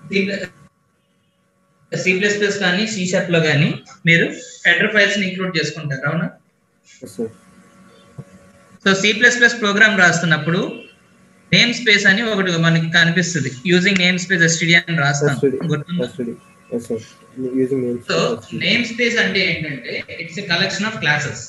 C plus plus కానీ C sharp లో కానీ మీరు హెడర్ ఫైల్స్ ని ఇంక్లూడ్ చేసుకుంటారు అవునా yes sir so C plus plus program రాస్తున్నప్పుడు నేమ్ స్పేస్ అని ఒకటి మనకి కనిపిస్తుంది యూజింగ్ నేమ్ స్పేస్ ఎస్టిడి అని రాస్తాం ఎస్టిడి గుర్తుందా STD yes sir using names so namespace అంటే ఏంటంటే it's a collection of classes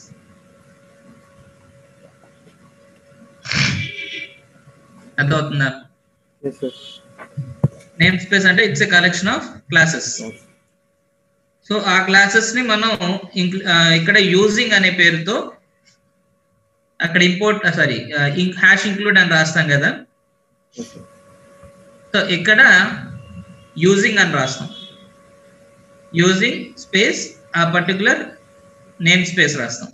అర్థమవుతుందా ఎస్ సార్ నేమ్ స్పేస్ అంటే it's a collection of classes so ఆ క్లాసెస్ ని మనం ఇంక్లు- ఆ, ఇక్కడ యూజింగ్ అనే పేరుతో అక్కడ ఇంపోర్ట్ సారీ హ్యాష్ ఇంక్లూడ్ అని రాస్తాం కదా ఎస్ సార్ సో ఇక్కడ యూజింగ్ అని రాస్తాం యూజింగ్ స్పేస్ ఆ పర్టికులర్ నేమ్ స్పేస్ రాస్తాం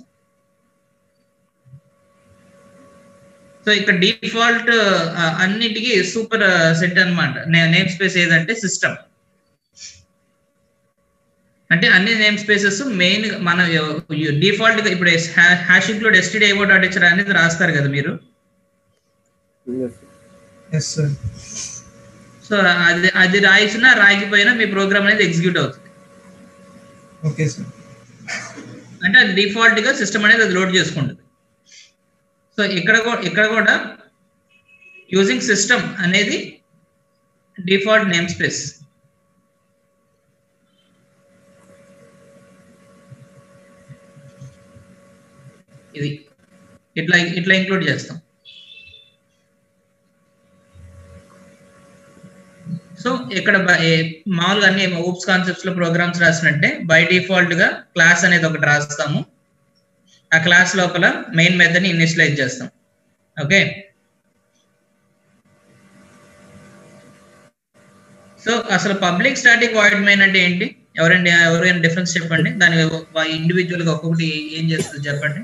సో ఇక్కడ డిఫాల్ట్ అన్నిటికీ సూపర్ సెట్ అన్నమాట నేమ్ స్పేస్ ఏదంటే సిస్టమ్ అంటే అన్ని నేమ్ స్పేసెస్ మెయిన్ మన డిఫాల్ట్ గా ఇప్పుడు hash include STD IO dot H అనేది రాస్తారు కదా మీరు ఎస్ ఎస్ సార్ సో అది అది రాయించినా రాయకపోయినా మీ ప్రోగ్రామ్ అనేది ఎగ్జిక్యూట్ అవుతుంది ఓకే సార్ అంటే అది డిఫాల్ట్ గా సిస్టమ్ అనేది అది లోడ్ చేసుకుంటుంది సో ఇక్కడ కూ- ఇక్కడ కూడా యూజింగ్ సిస్టమ్ అనేది డిఫాల్ట్ నేమ్ స్పేస్ ఇది ఇట్లా ఇట్లా ఇంక్లూడ్ చేస్తాం సో ఇక్కడ బ- ఏ- మామూలుగా అన్ని ఓప్స్ కాన్సెప్ట్స్ లో ప్రోగ్రామ్స్ రాసినట్టే బై డిఫాల్ట్ గా క్లాస్ అనేది ఒకటి రాస్తాము ఆ క్లాస్ లోపల మెయిన్ మెథడ్ ని ఇనిషియలైజ్ చేస్తాం ఓకే సో అసలు పబ్లిక్ స్టాటిక్ వాయిడ్ మెయిన్ అంటే ఏంటి ఎవరండి ఎవరైనా డిఫరెన్స్ చెప్పండి దాని ఇండివిజువల్ గా ఒక్కొక్కటి ఏం చేస్తుంది చెప్పండి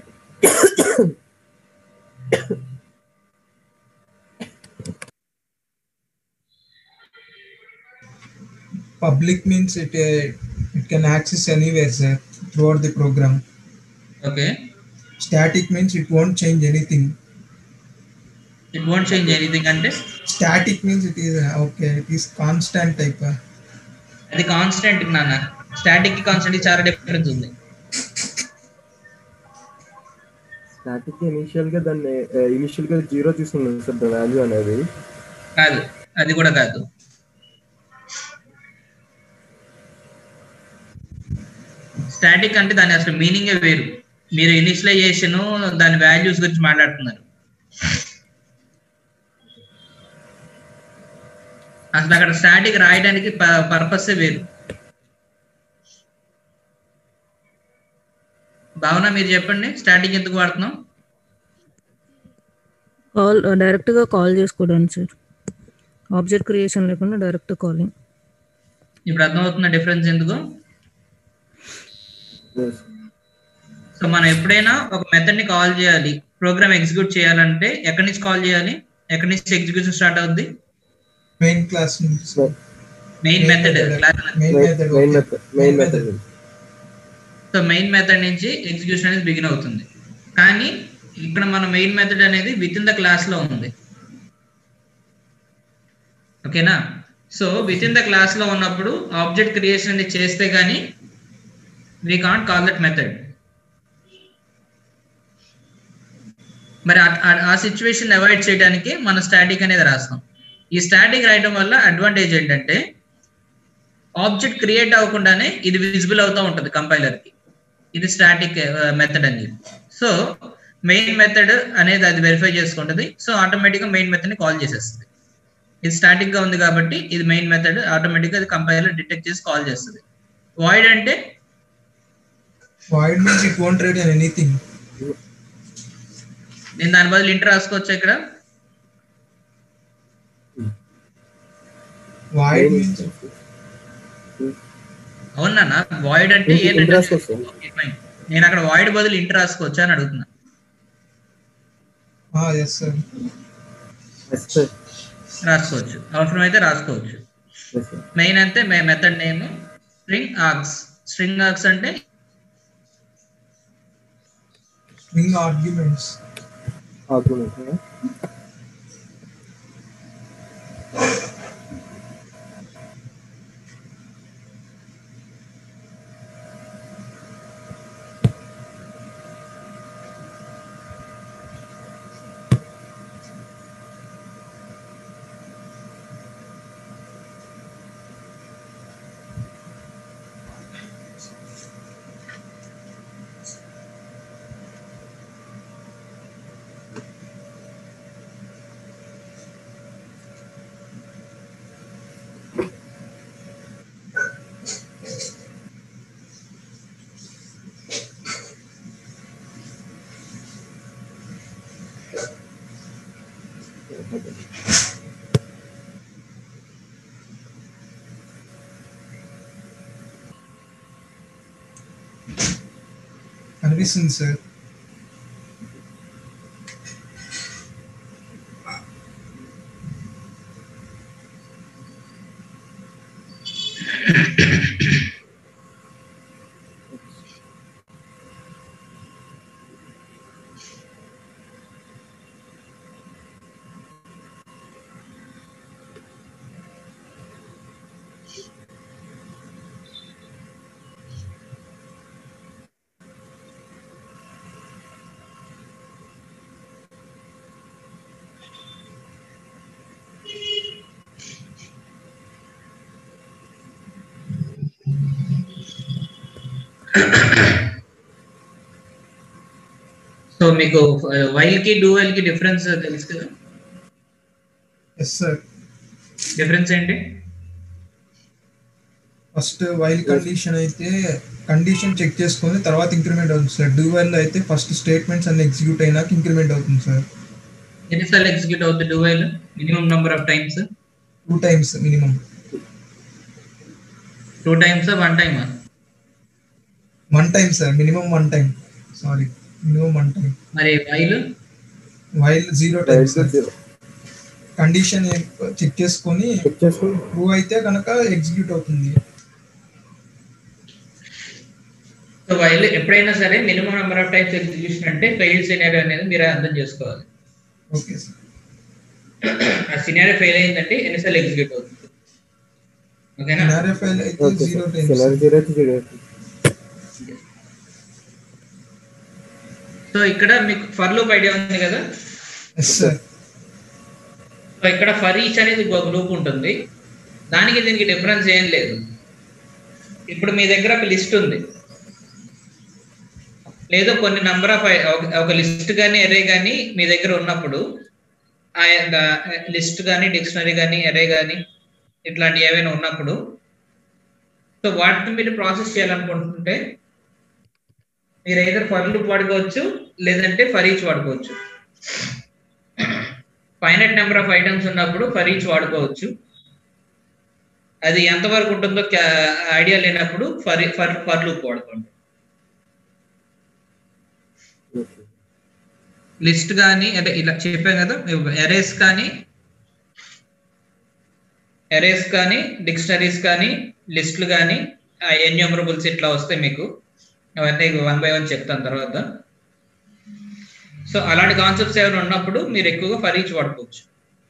public means it uh, it can access anywhere sir throughout the program okay static means it won't change anything it won't change anything అంటే static means it is uh, okay it is constant type uh, అది constant నాన్న static కి constant కి చాలా difference ఉంది static initial గా దాన్ని initial గా జీరో తీసుకున్నాను సార్ దాని వాల్యూ అనేది కాదు అది కూడా కాదు స్టాటిక్ అంటే దాని అసలు మీనింగే వేరు మీరు ఇనిషియలైజేషన్ దాని వాల్యూస్ గురించి మాట్లాడుతున్నారు అసలు అక్కడ స్టాటిక్ రాయడానికి పర్పస్ వేరు భావన మీరు చెప్పండి స్టాటిక్ ఎందుకు వాడుతున్నాం కాల్ డైరెక్ట్గా కాల్ చేసుకోవడానికి సార్ ఆబ్జెక్ట్ క్రియేషన్ లేకుండా డైరెక్ట్ కాలింగ్ ఇప్పుడు అర్థమవుతున్న డిఫరెన్స్ ఎందుకు Yes. సో మనం ఎప్పుడైనా ఒక మెథడ్ ని కాల్ చేయాలి ప్రోగ్రామ్ ఎగ్జిక్యూట్ చేయాలంటే ఎక్కడి నుంచి కాల్ చేయాలి ఎక్కడి నుంచి ఎగ్జిక్యూషన్ స్టార్ట్ అవుద్ది main class means main method main main method main okay. Method main method so main method నుంచి ఎగ్జిక్యూషన్ అనేది బిగిన్ అవుతుంది కానీ ఇక్కడ మన మెయిన్ మెథడ్ అనేది విత్ ఇన్ ద క్లాస్ లో ఉంది ఓకేనా so within the class లో ఉన్నప్పుడు ఆబ్జెక్ట్ క్రియేషన్ అనేది చేస్తే గానీ we can't call that method మరి ఆ- ఆ- ఆ సిచ్యువేషన్ అవాయిడ్ చేయడానికి మన స్టాటిక్ అనేది రాస్తాం ఈ స్టాటిక్ రాయడం వల్ల అడ్వాంటేజ్ ఏంటంటే ఆబ్జెక్ట్ క్రియేట్ అవ్వకుండానే ఇది విజిబుల్ అవుతూ ఉంటుంది కంపైలర్ కి ఇది స్టాటిక్ మెథడ్ అనేది సో మెయిన్ మెథడ్ అనేది అది వెరిఫై చేసుకుంటుంది సో ఆటోమేటిక్ గా మెయిన్ మెథడ్ ని కాల్ చేసేస్తుంది ఇది స్టాటిక్ గా ఉంది కాబట్టి ఇది మెయిన్ మెథడ్ ఆటోమేటిక్ గా కంపైలర్ డిటెక్ట్ చేసి కాల్ చేస్తుంది వాయిడ్ అంటే void means it won't return anything నేను దాని బదులు ఇంటర్ రాసుకోవచ్చు ఇక్కడ void means అవునా వాయిడ్ అంటే Int- int ఏంటంటే రాసుకోవచ్చు. Okay, fine. నేను అక్కడ వాయిడ్ బదులు ఇంటర్ రాసుకోవచ్చా అని అడుగుతున్నా ah yes sir yes sir రాసుకోవచ్చు అవసరమైతే రాసుకోవచ్చు ఎస్ సార్ మెయిన్ అంటే method name string args string args అంటే string arguments ఆర్గ్యుమెంట్ కనిపిస్తుంది సార్ సో మీకు వైల్ కి డూ వైల్ కి డిఫరెన్స్ తెలుసు కదా ఎస్ సార్ డిఫరెన్స్ ఏంటి ఫస్ట్ వైల్ కండిషన్ అయితే కండిషన్ చెక్ చేసుకొని తర్వాత ఇంక్రిమెంట్ అవుతుంది సార్ డూ వైల్ అయితే ఫస్ట్ స్టేట్మెంట్స్ అన్ని ఎగ్జిక్యూట్ అయినాక ఇంక్రిమెంట్ అవుతుంది సార్ ఎన్నిసార్లు ఎగ్జిక్యూట్ అవుతుంది do while minimum number of times two times minimum two times one time one time sir minimum one time sorry minimum one time మరి while while zero time sir condition check చేసుకొని check చేసుకుని true అయితే కనుక execute అవుతుంది so while ఎప్పుడైనా సరే minimum number of times execution అంటే fail scenario అనేది మీరు అర్థం చేసుకోవాలి ఓకే సార్ ఆ సినారియో ఫెయిల్ అయిందంటే ఎన్నిసార్లు ఎగ్జిక్యూట్ అవుతుంది ఓకేనా సినారియో ఫైల్ అయితే okay zero sir time scenario zero అయితే జీరో అవుతుంది. సో ఇక్కడ మీకు ఫర్ లూప్ ఐడియా ఉంది కదా ఎస్ సార్ సో ఇక్కడ ఫర్ ఈచ్ అనేది ఒక లూప్ ఉంటుంది దానికి దీనికి డిఫరెన్స్ ఏం లేదు ఇప్పుడు మీ దగ్గర ఒక లిస్ట్ ఉంది లేదా కొన్ని నంబర్ ఆఫ్ ఒక లిస్ట్ కానీ ఎరే కానీ మీ దగ్గర ఉన్నప్పుడు ఆ లిస్ట్ కానీ డిక్షనరీ కానీ ఎరే కానీ ఇట్లాంటి ఏవైనా ఉన్నప్పుడు సో వాటిని మీరు ప్రాసెస్ చేయాలనుకుంటుంటే మీరు ఏదో ఫర్ లూప్ వాడుకోవచ్చు లేదంటే ఫర్ ఈచ్ వాడుకోవచ్చు ఫైనట్ నెంబర్ ఆఫ్ ఐటమ్స్ ఉన్నప్పుడు ఫర్ ఈచ్ వాడుకోవచ్చు అది ఎంతవరకు ఉంటుందో ఐడియా లేనప్పుడు ఫర్ ఫర్ ఫర్ లూప్ వాడుకోండి ఓకే లిస్ట్ కానీ అంటే ఇలా చెప్పాం కదా ఎరేస్ కానీ ఎరేస్ కానీ డిక్షనరీస్ కానీ లిస్టులు కానీ ఎన్యూమరబుల్స్ ఇట్లా వస్తాయి మీకు అవన్నీ వన్ బై వన్ చెప్తాను తర్వాత సో అలాంటి కాన్సెప్ట్స్ ఏమైనా ఉన్నప్పుడు మీరు ఎక్కువగా ఫర్ ఈచ్ వాడుకోవచ్చు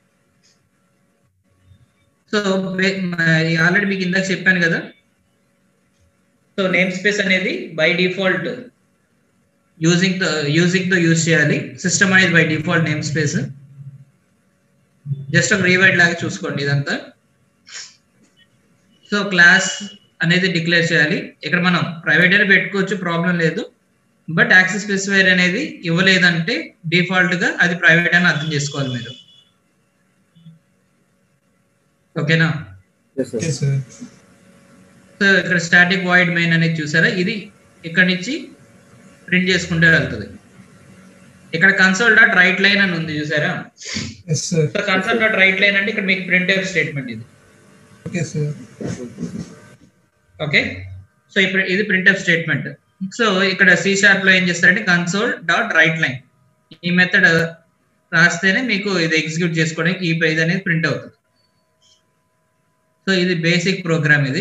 సో ఆల్రెడీ మీకు ఇందాక చెప్పాను కదా సో నేమ్ స్పేస్ అనేది by default using the using తో యూజ్ చేయాలి సిస్టమ్ అనేది by default namespace just ఒక రీవైడ్ లాగా చూసుకోండి ఇదంతా సో క్లాస్ అనేది డిక్లేర్ చేయాలి ఇక్కడ మనం ప్రైవేట్ అని పెట్టుకోవచ్చు ప్రాబ్లం లేదు బట్ యాక్సెస్ స్పెసిఫైర్ అనేది ఇవ్వలేదంటే డిఫాల్ట్ గా అది ప్రైవేట్ అని అర్థం చేసుకోవాలి మీరు ఓకేనా yes sir okay sir so ఇక్కడ స్టాటిక్ వాయిడ్ మెయిన్ అనేది చూసారా ఇది ఇక్కడ నుంచి ప్రింట్ చేసుకుంటే వెళ్తుంది ఇక్కడ కన్సోల్ డాట్ రైట్ లైన్ అని ఉంది చూసారా yes sir so console dot write line అంటే ఇక్కడ మీకు ప్రింట్ ఎఫ్ స్టేట్మెంట్ ఇది ఓకే సార్ ఓకే సో ఇప్పుడు ఇది ప్రింట్ ఎఫ్ స్టేట్మెంట్ సో ఇక్కడ సి షార్ప్ లో ఏం చేస్తారంటే కన్సోల్ డాట్ రైట్ లైన్ ఈ మెథడ్ రాస్తేనే మీకు ఇది ఎగ్జిక్యూట్ చేసుకోవడానికి ఈ పేజ్ అనేది ప్రింట్ అవుతుంది సో ఇది బేసిక్ ప్రోగ్రామ్ ఇది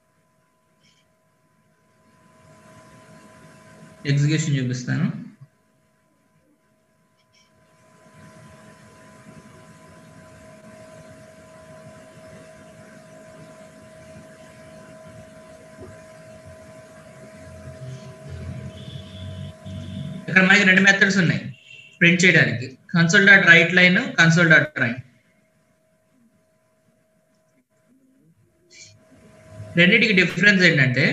ఎగ్జిక్యూషన్ చూపిస్తాను ఇక్కడ మనకి రెండు మెథడ్స్ ఉన్నాయి ప్రింట్ చేయడానికి console dot write line console dot write రెండింటికి డిఫరెన్స్ ఏంటంటే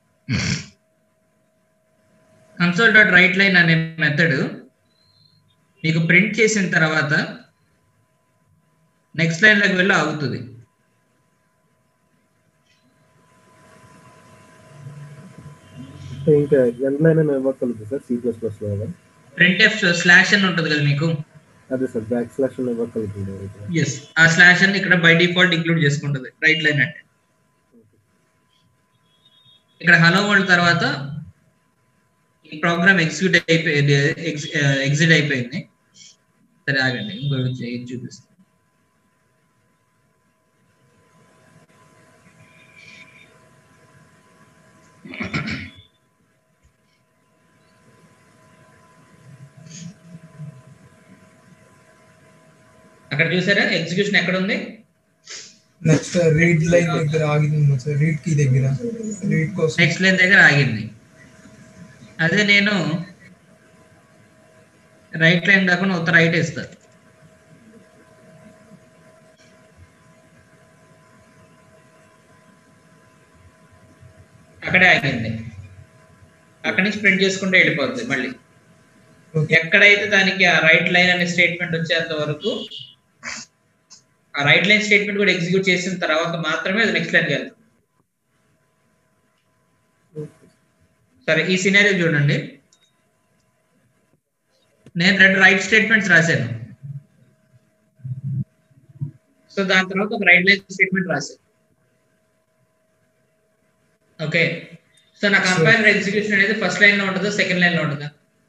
కన్సోల్ డాట్ రైట్ లైన్ అనే మెథడ్ మీకు ప్రింట్ చేసిన తర్వాత నెక్స్ట్ లైన్ లోకి వెళ్ళి ఆగుతుంది ఇంకా ఎంతైనా ఇవ్వగలుగుతుంది సార్ సి ప్లస్ ప్లస్ లో ప్రింట్ ఎఫ్ స్లాష్ అని ఉంటుంది కదా మీకు అదే సార్ బ్యాక్ స్లాష్ ఇవ్వగలుగుతుంది ఎస్ ఆ స్లాష్ అని ఇక్కడ బై డిఫాల్ట్ ఇంక్లూడ్ చేసుకుంటుంది రైట్ లైన్ అంటే ఇక్కడ హలో వరల్డ్ తర్వాత ప్రోగ్రామ్ ఎగ్జిక్యూట్ అయిపోయింది ఎగ్జిట్ అయిపోయింది సరే ఆగండి ఇంకో ఇది చూపిస్తాను అక్కడ చూసారా ఎగ్జిక్యూషన్ ఎక్కడ ఉంది నెక్స్ట్ రీడ్ లైన్ దగ్గర ఆగింది సార్ రీడ్ కీ దగ్గర రీడ్ కోసం నెక్స్ట్ లైన్ దగ్గర ఆగింది అదే నేను రైట్ లైన్ కాకుండా ఉత్త రైట్ ఇస్తా అక్కడే ఆగింది అక్కడి నుంచి ప్రింట్ చేసుకుంటే వెళ్ళిపోద్ది మళ్ళీ ఓకే ఎక్కడైతే దానికి ఆ రైట్ లైన్ అనే స్టేట్మెంట్ వచ్చేంత వరకు ఆ రైట్ లైన్ స్టేట్మెంట్ కూడా ఎగ్జిక్యూట్ చేసిన తర్వాత మాత్రమే అది నెక్స్ట్ లైన్కి వెళ్తుంది సరే ఈ సినారియో చూడండి నేను రెండు రైట్ స్టేట్మెంట్స్ రాశాను సో దాని తర్వాత ఒక రైట్ లైన్ స్టేట్మెంట్ రాశాను ఓకే సో నా కంపైలర్ ఎగ్జిక్యూషన్ అనేది ఫస్ట్ లైన్ లో ఉంటుందా సెకండ్ లైన్ లో ఉంటుందా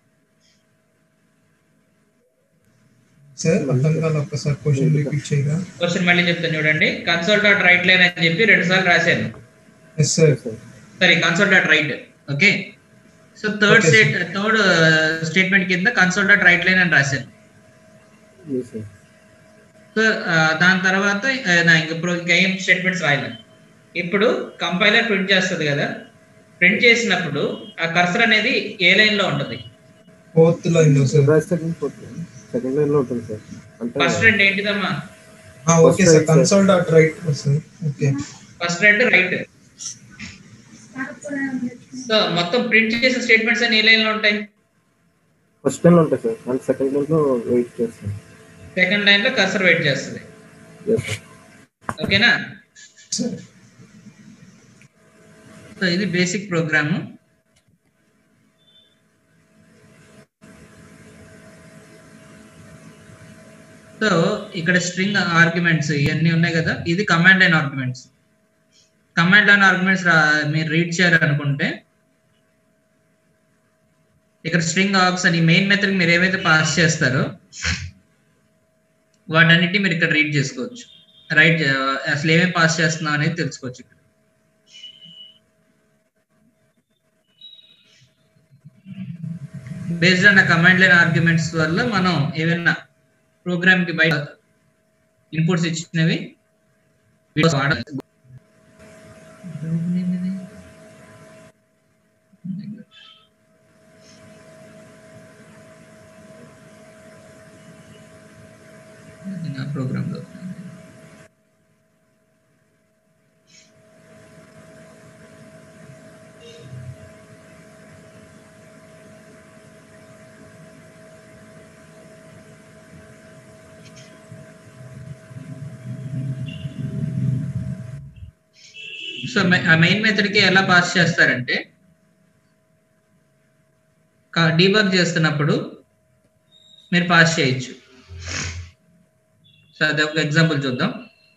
సార్ అర్థం కాదు ఒక్కసారి క్వశ్చన్ రిపీట్ చేయగా క్వశ్చన్ మళ్ళీ చెప్తాను చూడండి కన్సోల్ డాట్ రైట్ లైన్ అని చెప్పి రెండు సార్లు రాశాను ఎస్ సార్ సరే console dot write okay so third Okay, state third statement కింద కన్సోల్ డాట్ రైట్ లైన్ అని రాశాను Yes, sir. సో దాని తర్వాత ఆ, నా ఇంక ఇప్పుడు గేమ్ స్టేట్మెంట్స్ రాయలేదు ఇప్పుడు కంపైలర్ ప్రింట్ చేస్తుంది కదా ప్రింట్ చేసినప్పుడు ఆ కర్సర్ అనేది ఏ లైన్ లో ఉంటుంది ఫోర్త్ లైన్ లో sir Right second, fourth line. Second line లో ఉంటుంది సార్ అంటే ఫస్ట్ రెండు ఏంటిదమ్మా okay sir console dot write sir okay first రెండు రైట్ సో మొత్తం ప్రింట్ చేసిన స్టేట్మెంట్స్ అన్ని ఏ లైన్ లో ఉంటాయి ఫస్ట్ లైన్ లో ఉంటాయి సార్ అంటే సెకండ్ లైన్ లో వెయిట్ చేస్తాం సెకండ్ లైన్ లో కర్సర్ వెయిట్ చేస్తుంది ఎస్ సార్ ఓకేనా సార్ సో ఇది బేసిక్ ప్రోగ్రామ్ సో ఇక్కడ స్ట్రింగ్ ఆర్గ్యుమెంట్స్ ఇవన్నీ ఉన్నాయి కదా ఇది command line arguments command line arguments మీరు రీడ్ చేయాలనుకుంటే ఇక్కడ స్ట్రింగ్ ఆర్గ్స్ అని మెయిన్ మెథడ్ మీరు ఏవైతే పాస్ చేస్తారో వాటన్నిటి మీరు ఇక్కడ రీడ్ చేసుకోవచ్చు రైట్ అసలు ఏమేమి పాస్ చేస్తున్నాం అనేది తెలుసుకోవచ్చు ఇక్కడ based on command line arguments వల్ల మనం ఏమైనా ప్రోగ్రామ్ కి బయట ఇన్పుట్స్ ఇచ్చినవి వాడ- ఇది నా ప్రోగ్రామ్ లో సో ఆ మెయిన్ మెథడ్ కి ఎలా పాస్ చేస్తారంటే డీబగ్ చేస్తున్నప్పుడు మీరు పాస్ చేయొచ్చు సో అది ఒక ఎగ్జాంపుల్ చూద్దాం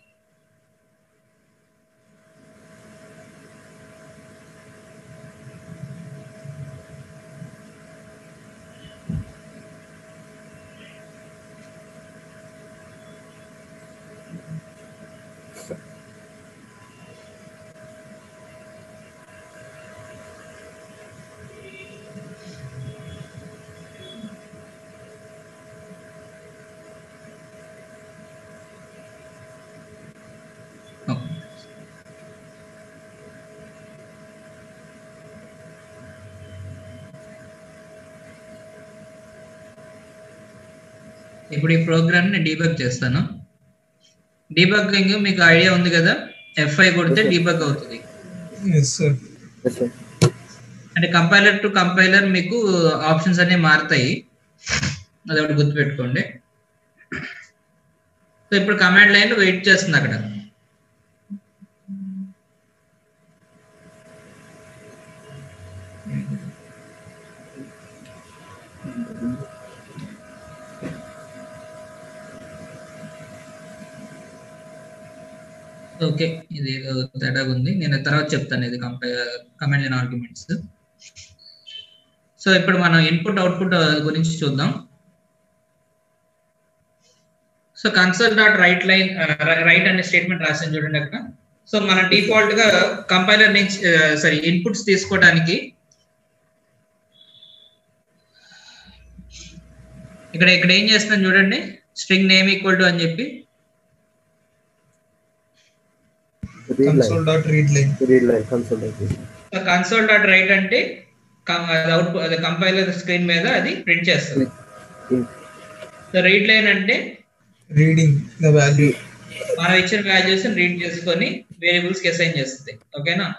ఓకే. ఇప్పుడు ఈ ప్రోగ్రామ్ ని డీబగ్ చేస్తాను డీబగ్గింగ్ మీకు ఐడియా ఉంది కదా ఎఫ్ఐ కొడితే డీబగ్ అవుతుంది ఎస్ సార్ ఎస్ సార్ అంటే కంపైలర్ టు కంపైలర్ మీకు ఆప్షన్స్ అన్ని మారుతాయి అది ఒకటి గుర్తుపెట్టుకోండి సో ఇప్పుడు కమాండ్ లైన్ వెయిట్ చేస్తుంది అక్కడ ఓకే ఇది ఏదో తేడాగా ఉంది నేను తర్వాత చెప్తాను ఇది command line arguments so so ఇప్పుడు మనం ఇన్పుట్ అవుట్పుట్ గురించి చూద్దాం so console dot write line write అనే స్టేట్మెంట్ రాసాను చూడండి అక్కడ సో మన డిఫాల్ట్ గా కంపైలర్ నుంచి సారీ ఇన్పుట్స్ తీసుకోవడానికి ఇక్కడ ఇక్కడ ఏం చేస్తున్నాను చూడండి స్ట్రింగ్ నేమ్ ఈక్వల్ టు అని చెప్పి read line console dot read line read line console console dot write అంటే అవుట్ అది కంపైలర్ స్క్రీన్ మీద అది ప్రింట్ చేస్తుంది సో రీడ్ లైన్ అంటే రీడింగ్ ద వాల్యూ మనం ఇచ్చిన వాల్యూస్ రీడ్ చేసుకొని వేరియబుల్స్ కి అసైన్ చేస్తుంది ఓకేనా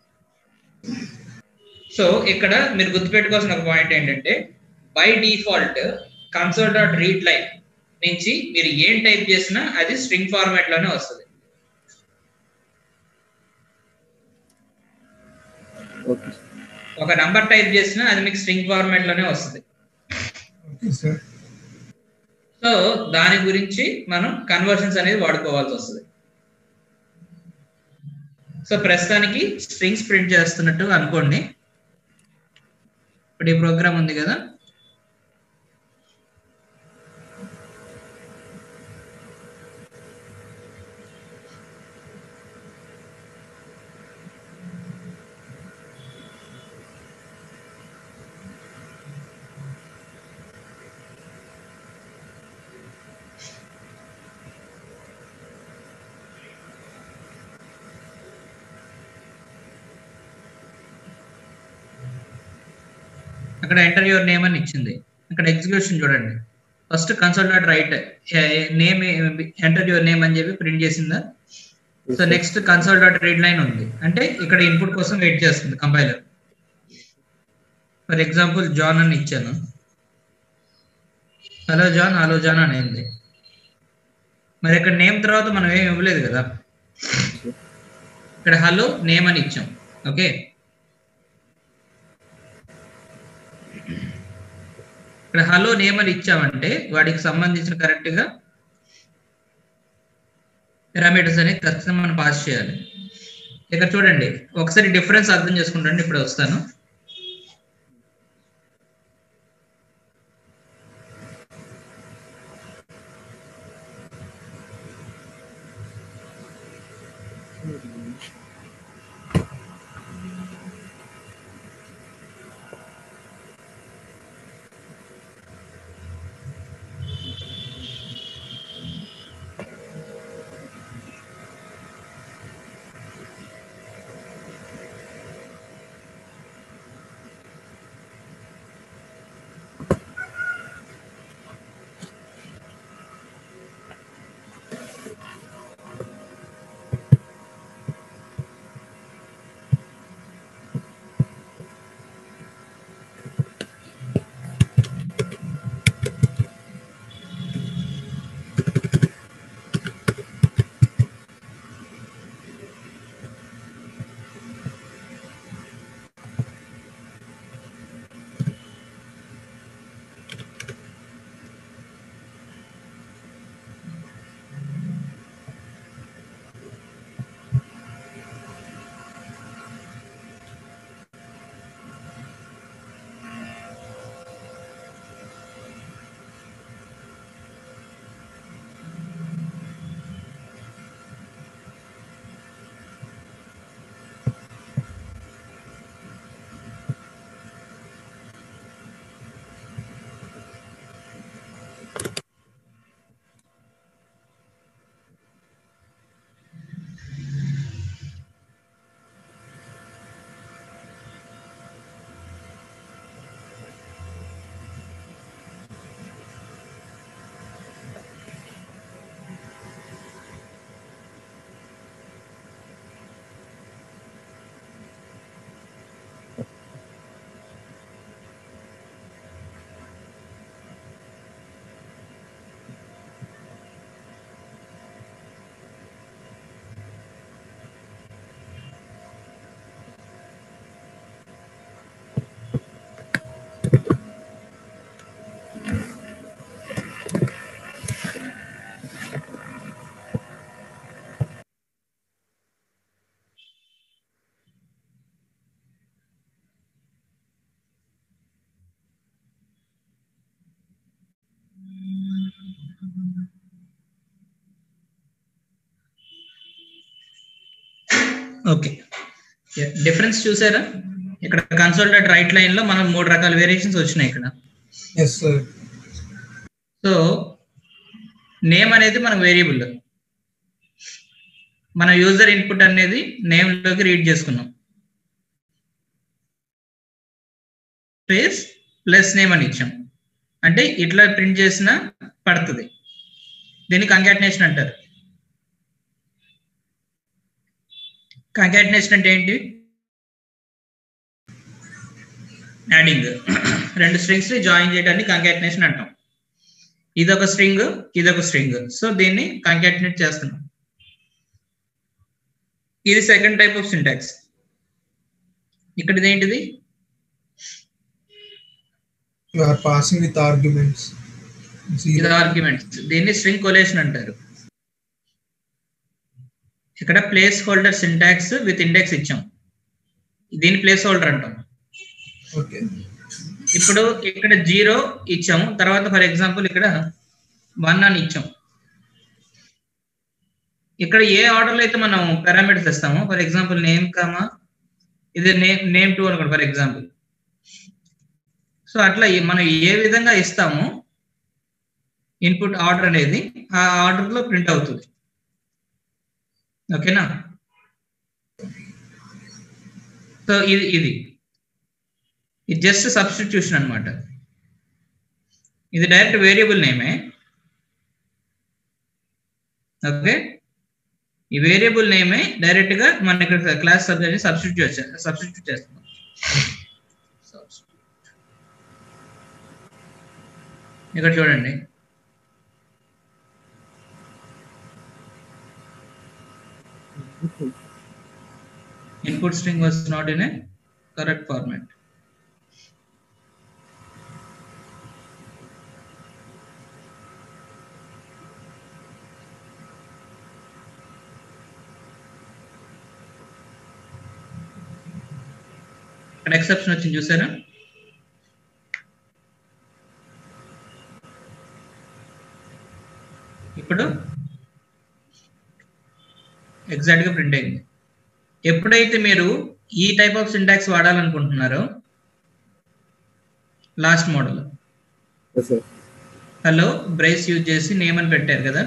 సో ఇక్కడ మీరు గుర్తుపెట్టుకోవాల్సిన ఒక పాయింట్ ఏంటంటే by default console dot read line నుంచి మీరు ఏం టైప్ చేసినా అది స్ట్రింగ్ ఫార్మాట్ లోనే వస్తుంది ఓకే ఒక నంబర్ టైప్ చేసినా అది మీకు స్ట్రింగ్ ఫార్మాట్ లోనే వస్తుంది ఓకే సార్ సో దాని గురించి మనం కన్వర్షన్స్ అనేది వాడుకోవాల్సి వస్తుంది సో ప్రస్తుతానికి స్ట్రింగ్స్ ప్రింట్ చేస్తున్నట్టు అనుకోండి ఇప్పుడు ఈ ప్రోగ్రామ్ ఉంది కదా అక్కడ ఎంటర్ యువర్ నేమ్ అని ఇచ్చింది అక్కడ ఎగ్జిక్యూషన్ చూడండి first console dot write name enter your name అని చెప్పి ప్రింట్ చేసిందా so next console dot read line ఉంది అంటే ఇక్కడ ఇన్పుట్ కోసం వెయిట్ చేస్తుంది కంపైలర్ ఫర్ ఎగ్జాంపుల్ జాన్ అని ఇచ్చాను హలో జాన్ హలో జాన్ అనేది మరి ఇక్కడ నేమ్ తర్వాత మనం ఏం ఇవ్వలేదు కదా ఇక్కడ హలో నేమ్ అని ఇచ్చాం ఓకే ఇక్కడ హలో నేమ్ అని ఇచ్చామంటే వాడికి సంబంధించిన కరెక్ట్ గా పారామీటర్స్ అనేది ఖచ్చితంగా మనం పాస్ చేయాలి ఇక్కడ చూడండి ఒకసారి డిఫరెన్స్ అర్థం చేసుకుంటాండి ఇప్పుడు వస్తాను ఓకే డిఫరెన్స్ చూసారా ఇక్కడ కన్సోల్టెడ్ రైట్ లైన్ లో మనం మూడు రకాల వేరియేషన్స్ వచ్చినాయి ఇక్కడ ఎస్ సార్ సో నేమ్ అనేది మన వేరియబుల్ మన యూజర్ ఇన్పుట్ అనేది నేమ్ లోకి రీడ్ చేసుకున్నాం స్పేస్ ప్లస్ నేమ్ అని ఇచ్చాం అంటే ఇట్లా ప్రింట్ చేసిన పడుతుంది దీన్ని కంకాటినేషన్ అంటారు కంకాటినేషన్ అంటే ఏంటి యాడింగ్ రెండు స్ట్రింగ్స్ ని జాయిన్ చేయడాన్ని కంకాటినేషన్ అంటాం ఇదొక స్ట్రింగ్ ఇదొక స్ట్రింగ్ సో దీన్ని కంకాటినేట్ చేస్తున్నాం ఇది సెకండ్ టైప్ ఆఫ్ సింటాక్స్ ఇక్కడ ఏంటిది you are passing with arguments ఇది ఆర్గ్యుమెంట్స్ దీన్ని స్ట్రింగ్ కొలేషన్ అంటారు ఇక్కడ placeholder syntax with index ఇచ్చాం దీన్ని ప్లేస్ హోల్డర్ అంటాం ఓకే ఇప్పుడు ఇక్కడ జీరో ఇచ్చాము తర్వాత ఫర్ ఎగ్జాంపుల్ ఇక్కడ వన్ అని ఇచ్చాం ఇక్కడ ఏ ఆర్డర్లో అయితే మనం పారామీటర్స్ ఇస్తామో ఫర్ ఎగ్జాంపుల్ నేమ్ కామా ఇది నేమ్ నేమ్ టూ అనుకోండి ఫర్ ఎగ్జాంపుల్ సో అట్లా ఈ- మనం ఏ విధంగా ఇస్తామో ఇన్పుట్ ఆర్డర్ అనేది ఆ ఆర్డర్ లో ప్రింట్ అవుతుంది ఓకేనా సో ఇది ఇది ఇది జస్ట్ సబ్స్టిట్యూషన్ అన్నమాట ఇది డైరెక్ట్ వేరియబుల్ నేమే ఓకే ఈ వేరియబుల్ నేమే డైరెక్ట్ గా మన ఇక్కడ క్లాస్ సబ్జెక్ట్ సబ్స్టిట్యూట్ సబ్స్టిట్యూట్ చేస్తున్నాం ఇక్కడ చూడండి input string was not in a correct format. ఇక్కడ ఎక్సెప్షన్ వచ్చింది చూసారా ఇప్పుడు ఎగ్జాక్ట్ గా ప్రింట్ అయింది ఎప్పుడైతే మీరు ఈ టైప్ ఆఫ్ సింటాక్స్ వాడాలనుకుంటున్నారో last model yes sir hello brace use చేసి నేమ్ అని పెట్టారు కదా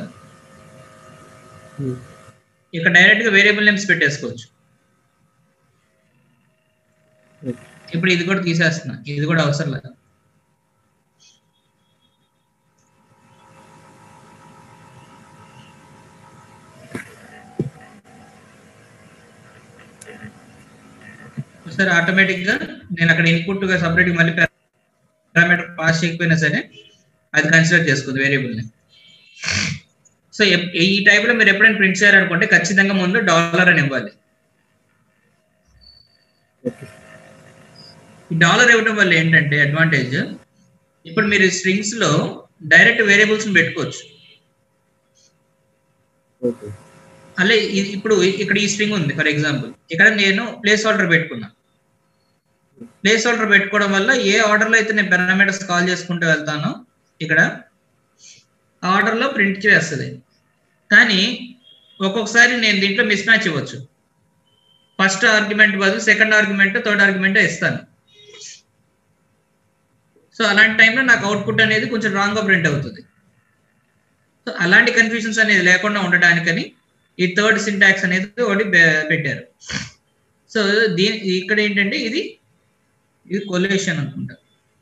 ఇక్కడ డైరెక్ట్ గా వేరియబుల్ నేమ్స్ పెట్టేసుకోవచ్చు ఇప్పుడు ఇది కూడా తీసేస్తున్నా ఇది కూడా అవసరం లేదు సార్ ఆటోమేటిక్ గా నేను అక్కడ ఇన్పుట్ గా సపరేట్ మళ్ళీ పారామీటర్ పాస్ చేయకపోయినా సరే అది కన్సిడర్ చేసుకుంది వేరియబుల్ ని సో ఎప్- ఈ టైప్ లో మీరు ఎప్పుడైనా ప్రింట్ చేయాలనుకుంటే ఖచ్చితంగా ముందు డాలర్ అని ఇవ్వాలి ఓకే ఈ డాలర్ ఇవ్వడం వల్ల ఏంటంటే అడ్వాంటేజ్ ఇప్పుడు మీరు స్ట్రింగ్స్ లో డైరెక్ట్ వేరియబుల్స్ పెట్టుకోవచ్చు ఓకే అలా ఇ- ఇప్పుడు ఇక్కడ ఈ స్ట్రింగ్ ఉంది ఫర్ ఎగ్జాంపుల్ ఇక్కడ నేను ప్లేస్ ఆర్డర్ పెట్టుకున్నా ప్లేస్ ఆర్డర్ పెట్టుకోవడం వల్ల ఏ ఆర్డర్ లో అయితే నేను పారామీటర్స్ కాల్ చేసుకుంటూ వెళ్తానో ఇక్కడ ఆర్డర్ లో ప్రింట్ చేస్తుంది కానీ ఒక్కొక్కసారి నేను దీంట్లో మిస్ మ్యాచ్ ఇవ్వచ్చు ఫస్ట్ ఆర్గ్యుమెంట్ బదులు సెకండ్ ఆర్గ్యుమెంట్ థర్డ్ ఆర్గ్యుమెంట్ ఇస్తాను సో అలాంటి టైంలో నాకు అవుట్పుట్ అనేది కొంచెం రాంగ్ గా ప్రింట్ అవుతుంది సో అలాంటి కన్ఫ్యూజన్స్ అనేది లేకుండా ఉండడానికని ఈ థర్డ్ సింటాక్స్ అనేది ఒకటి బె- పెట్టారు సో దీని ఇక్కడ ఏంటంటే ఇది ఇది కొలేషన్ అనుకుంటా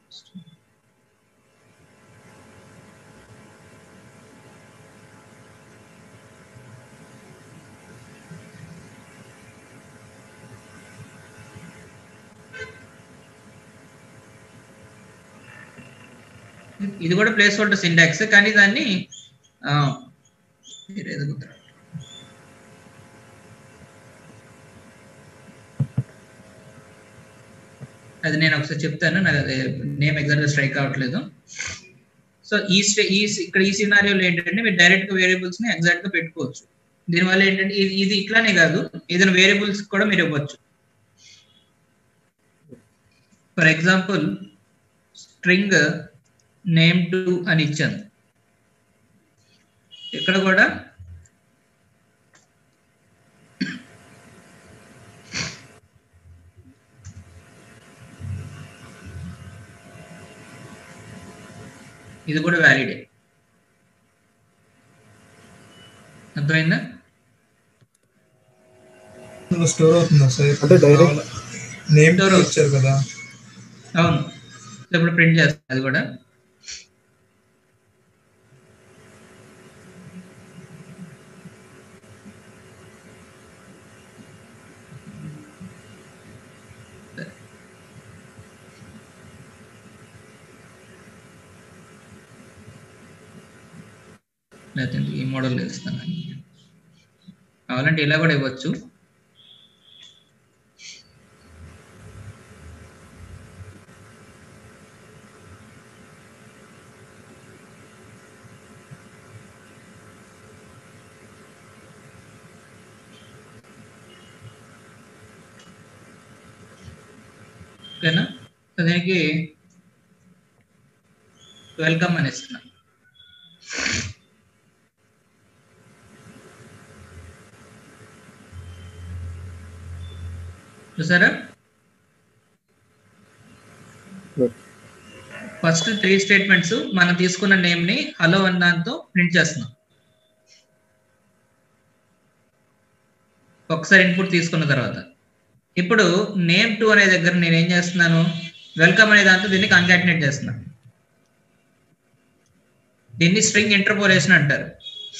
ఇది కూడా ప్లేస్ హోల్డర్ సింటాక్స్ కానీ దాన్ని ఆ, వేరేది గుర్తు రావట్లేదు. అది నేను ఒకసారి చెప్తాను నాకు నేమ్ ఎగ్జాక్ట్ గా స్ట్రైక్ అవ్వట్లేదు సో ఈ స్టే- ఈ ఇక్కడ ఈ సినారియోలో ఏంటంటే మీరు డైరెక్ట్ గా వేరియబుల్స్ ని ఎగ్జాక్ట్ గా పెట్టుకోవచ్చు దీనివల్ల ఏంటంటే ఇది ఇది ఇట్లానే కాదు ఏదైనా వేరియబుల్స్ కూడా మీరు ఇవ్వచ్చు for example string name two అని ఇచ్చాను ఇక్కడ కూడా ఇది కూడా వ్యాలిడే అర్థమైందా స్టోర్ అవుతుందా సార్ అంటే direct- నేమ్ Store అవుతుంది. ఇచ్చారు కదా అవును సో ఇప్పుడు ప్రింట్ చేస్తాను అది కూడా లేకపోతే ఈ మోడల్ ఇస్తాను కావాలంటే ఇలా కూడా ఇవ్వచ్చు ఓకేనా సో దీనికి వెల్కమ్ అని ఇస్తున్నా చూసారా ఫస్ట్ త్రీ స్టేట్మెంట్స్ మనం తీసుకున్న నేమ్ ని హలో అన్న దాంతో ప్రింట్ చేస్తున్నాం ఒకసారి ఇన్పుట్ తీసుకున్న తర్వాత ఇప్పుడు నేమ్ టూ అనే దగ్గర నేను ఏం చేస్తున్నాను వెల్కమ్ అనే దాంతో దీన్ని కంకాటినేట్ చేస్తున్నాను దీన్ని స్ట్రింగ్ ఇంటర్పోలేషన్ అంటారు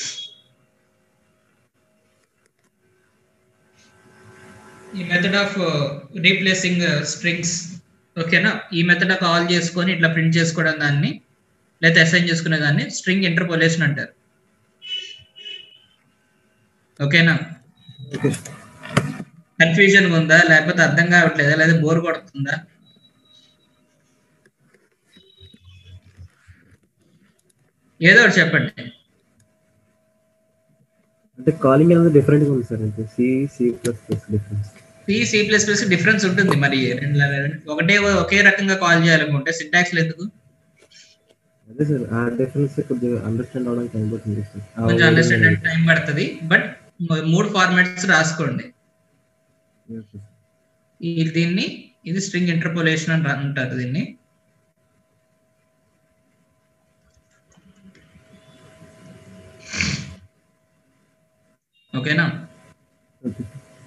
ఈ మెథడ్ ఆఫ్ రీప్లేసింగ్ స్ట్రింగ్స్ ఓకేనా ఈ మెథడ్ కాల్ చేసుకొని ఇట్లా ప్రింట్ చేసుకోవడం దాన్ని లేదా అసైన్ చేసుకునే దాన్ని స్ట్రింగ్ ఇంటర్పోలేషన్ అంటారు ఓకేనా ఓకే కన్ఫ్యూజన్ ఉందా లేకపోతే అర్థం కావట్లేదా లేదా బోర్ కొడుతుందా ఏదో ఒకటి చెప్పండి అంటే కాలింగ్ అనేది డిఫరెంట్ గా ఉంది సార్ అంటే C C plus plus difference C C plus plus difference ఉంటుంది మరి రెండు ఒకటే ఒకే రకంగా కాల్ చేయాలనుకుంటే సింటాక్స్ ఎందుకు అదే సార్ ఆ డిఫరెన్స్ కొద్దిగా అండర్స్టాండ్ అవడానికి కనబడుతుంది సార్ ఆ కొంచెం wording అండర్స్టాండ్ అనేది. టైం పడుతుంది బట్ మూడు ఫార్మాట్స్ రాసుకోండి Yes, sir. ఈ దీన్ని ఇది స్ట్రింగ్ ఇంటర్పోలేషన్ అని రా- అంటారు దీన్ని ఓకేనా Okay.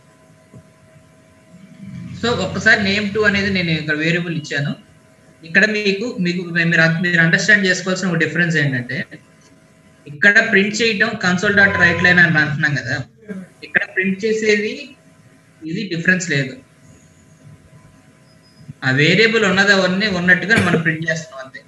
సో ఒక్కసారి నేమ్ టూ అనేది నేను ఇక్కడ వేరియబుల్ ఇచ్చాను ఇక్కడ మీకు మీకు మీరు మీరు అండర్స్టాండ్ చేసుకోవాల్సిన ఒక డిఫరెన్స్ ఏంటంటే ఇక్కడ ప్రింట్ చేయటం కన్సోల్ డాట్ రైట్ లైన్ అని అంటున్నాం కదా ఇక్కడ ప్రింట్ చేసేది ఇది డిఫరెన్స్ లేదు ఆ వేరియబుల్ ఉన్నది అవన్నీ ఉన్నట్టుగా మనం ప్రింట్ చేస్తున్నాం అంతే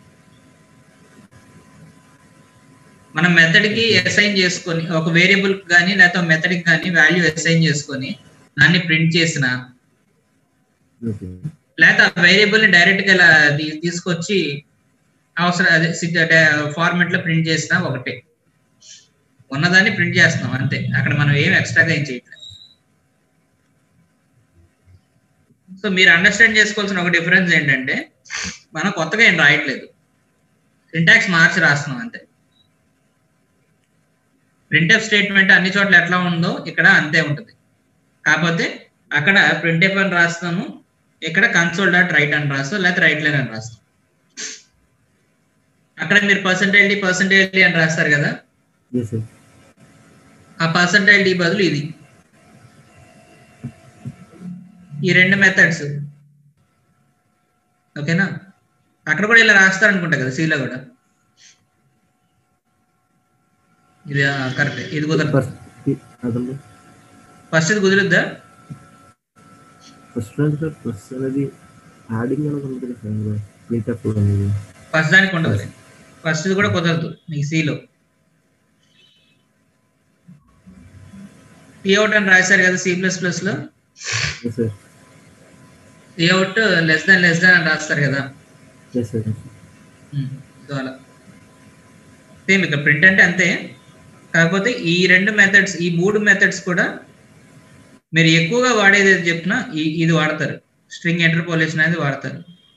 మనం మెథడ్ కి అసైన్ చేసుకొని ఒక వేరియబుల్ కానీ లేకపోతే మెథడ్ కి కానీ వాల్యూ అసైన్ చేసుకొని దాన్ని ప్రింట్ చేసిన Okay. లేకపోతే ఆ వేరియబుల్ ని డైరెక్ట్ గా ఇలా తీ- తీసుకొచ్చి అవసరం అదే ఫార్మెట్ లో ప్రింట్ చేసినా ఒకటే ఉన్నదాన్ని ప్రింట్ చేస్తున్నాం అంతే అక్కడ మనం ఏం ఎక్స్ట్రాగా ఏం చేయట్లేదు సో మీరు అండర్స్టాండ్ చేసుకోవాల్సిన ఒక డిఫరెన్స్ ఏంటంటే మనం కొత్తగా ఏం రాయట్లేదు సింటాక్స్ మార్చి రాస్తున్నాం అంతే ప్రింట్ఎఫ్ స్టేట్మెంట్ అన్ని చోట్ల ఎట్లా ఉందో ఇక్కడ అంతే ఉంటుంది కాకపోతే అక్కడ ప్రింట్ఎఫ్ అని రాస్తాము ఇక్కడ కన్సోల్ డాట్ రైట్ అని రాస్తాం లేకపోతే రైట్ లైన్ అని రాస్తాం అక్కడ మీరు పర్సంటేజ్ డి పర్సంటేజ్ డి అని రాస్తారు కదా Yes, sir. ఆ పర్సంటేజ్ డి బదులు ఇది ఈ రెండు మెథడ్స్ ఓకేనా అక్కడ కూడా ఇలా రాస్తారు అనుకుంటా కదా సీలో కూడా ఇది కరెక్ట్ ఇది కుదరదు ఫస్ట్ అదండి ఫస్ట్ ఇది కుదురుద్దా ఫస్ట్ ర్యాంక్ సార్ ఫస్ట్ అనేది యాడింగ్ అని ఉంటుంది సార్ మీటప్ అనేది ఫస్ట్ దానికి ఉండదు ఫస్ట్ ఇది కూడా కుదరదు మీకు సీలో అవుట్ అని రాశారు కదా సి ప్లస్ ప్లస్ లో yes sir out less than less than అని రాస్తారు కదా ఎస్ సార్ సో అలా సేమ్ ఇక్కడ ప్రింట్ అంటే అంతే కాకపోతే ఈ రెండు మెథడ్స్ ఈ మూడు మెథడ్స్ కూడా మీరు ఎక్కువగా వాడేది ఏది చెప్పినా ఈ ఇది వాడతారు స్ట్రింగ్ ఎంటర్పోలేషన్ అనేది వాడతారు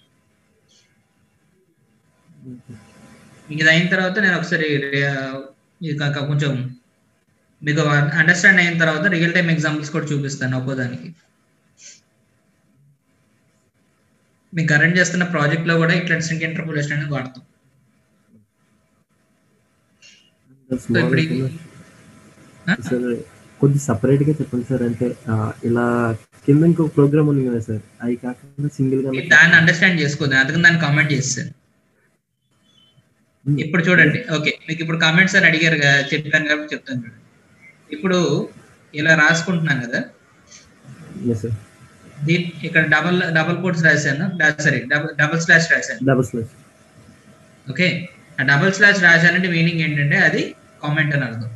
మీకు ఇది అయిన తర్వాత నేను ఒకసారి రే- ఇది కాక కొంచెం మీకు అండర్స్టాండ్ అయిన తర్వాత రియల్ టైం ఎగ్జాంపుల్స్ కూడా చూపిస్తాను ఒక్కోదానికి మీకు కరెంట్ చేస్తున్న ప్రాజెక్ట్ లో కూడా ఇట్లా స్ట్రింగ్ ఇంటర్పోలేషన్ అనేది వాడతాం Small ఇప్పుడు అవుతుందా? ఆ? సార్ కొద్ది సపరేట్ గా చెప్పండి సార్ అంటే ఆ, ఇలా కింద ఇంకో ప్రోగ్రామ్ ఉంది కదా సార్ అవి కాకుండా సింగిల్ గా మీరు దాన్ని అండర్స్టాండ్ చేసుకోదు అందుకని దాన్ని కామెంట్ చేస్తాను ఇప్పుడు చూడండి ఓకే మీకు ఇప్పుడు కామెంట్స్ అని అడిగారు కదా చెప్పాను కాబట్టి చెప్తాను చూడండి ఇప్పుడు ఇలా రాసుకుంటున్నాను కదా ఎస్ సార్ దీని ఇక్కడ డబల్ డబల్ కోట్స్ రాశాను సారీ డబల్ డబల్ స్లాష్ రాశాను డబుల్ స్లాష్ ఓకే ఆ డబుల్ స్లాష్ రాశానంటే మీనింగ్ ఏంటంటే అది కామెంట్ అని అర్థం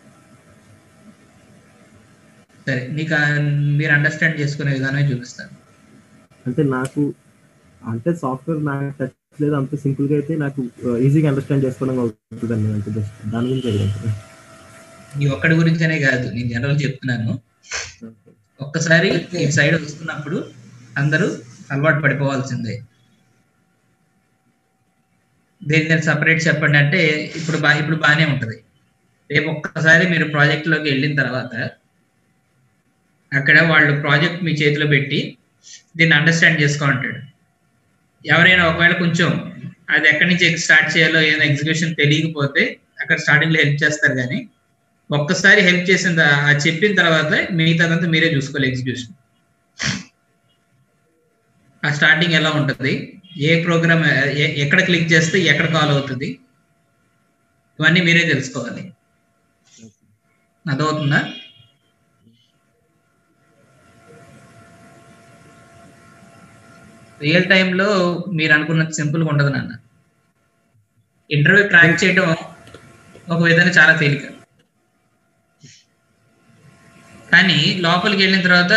సరే మీకు ఆ మీరు అండర్స్టాండ్ చేసుకునే విధానమే చూపిస్తాను అంటే నాకు అంటే సాఫ్ట్వేర్ నాకు టచ్ లేదు అంత సింపుల్ గా అయితే నాకు ఈజీగా అండర్స్టాండ్ చేసుకోవడం అవుతుంది అండి అంటే జస్ట్ దాని గురించి అడిగాను సార్ ఈ ఒక్కడి గురించనే కాదు నేను జనరల్ చెప్తున్నాను ఒక్కసారి ఈ సైడ్ వస్తున్నప్పుడు అందరూ అలవాటు పడిపోవాల్సిందే దేని నేను సపరేట్ చెప్పండి అంటే ఇప్పుడు బా ఇప్పుడు బాగానే ఉంటది రేపు ఒక్కసారి మీరు ప్రాజెక్ట్ లోకి వెళ్ళిన తర్వాత అక్కడ వాళ్ళు ప్రాజెక్ట్ మీ చేతిలో పెట్టి దీన్ని అండర్స్టాండ్ చేసుకో అంటాడు ఎవరైనా ఒకవేళ కొంచెం అది ఎక్కడి నుంచి స్టార్ట్ చేయాలో ఏదైనా ఎగ్జిక్యూషన్ తెలియకపోతే అక్కడ స్టార్టింగ్ లో హెల్ప్ చేస్తారు కానీ ఒక్కసారి హెల్ప్ చేసిన త- ఆ చెప్పిన తర్వాత మిగతాదంతా మీరే చూసుకోవాలి ఎగ్జిక్యూషన్ ఆ స్టార్టింగ్ ఎలా ఉంటది ఏ ప్రోగ్రామ్ ఎక్కడ క్లిక్ చేస్తే ఎక్కడ కాల్ అవుతుంది ఇవన్నీ మీరే తెలుసుకోవాలి అదవుతుందా రియల్ టైంలో మీరు అనుకున్నది సింపుల్ గా ఉండదు నాన్న ఇంటర్వ్యూ క్రాక్ చేయడం ఒక విధంగా చాలా తేలిక కానీ లోపలికి వెళ్ళిన తర్వాత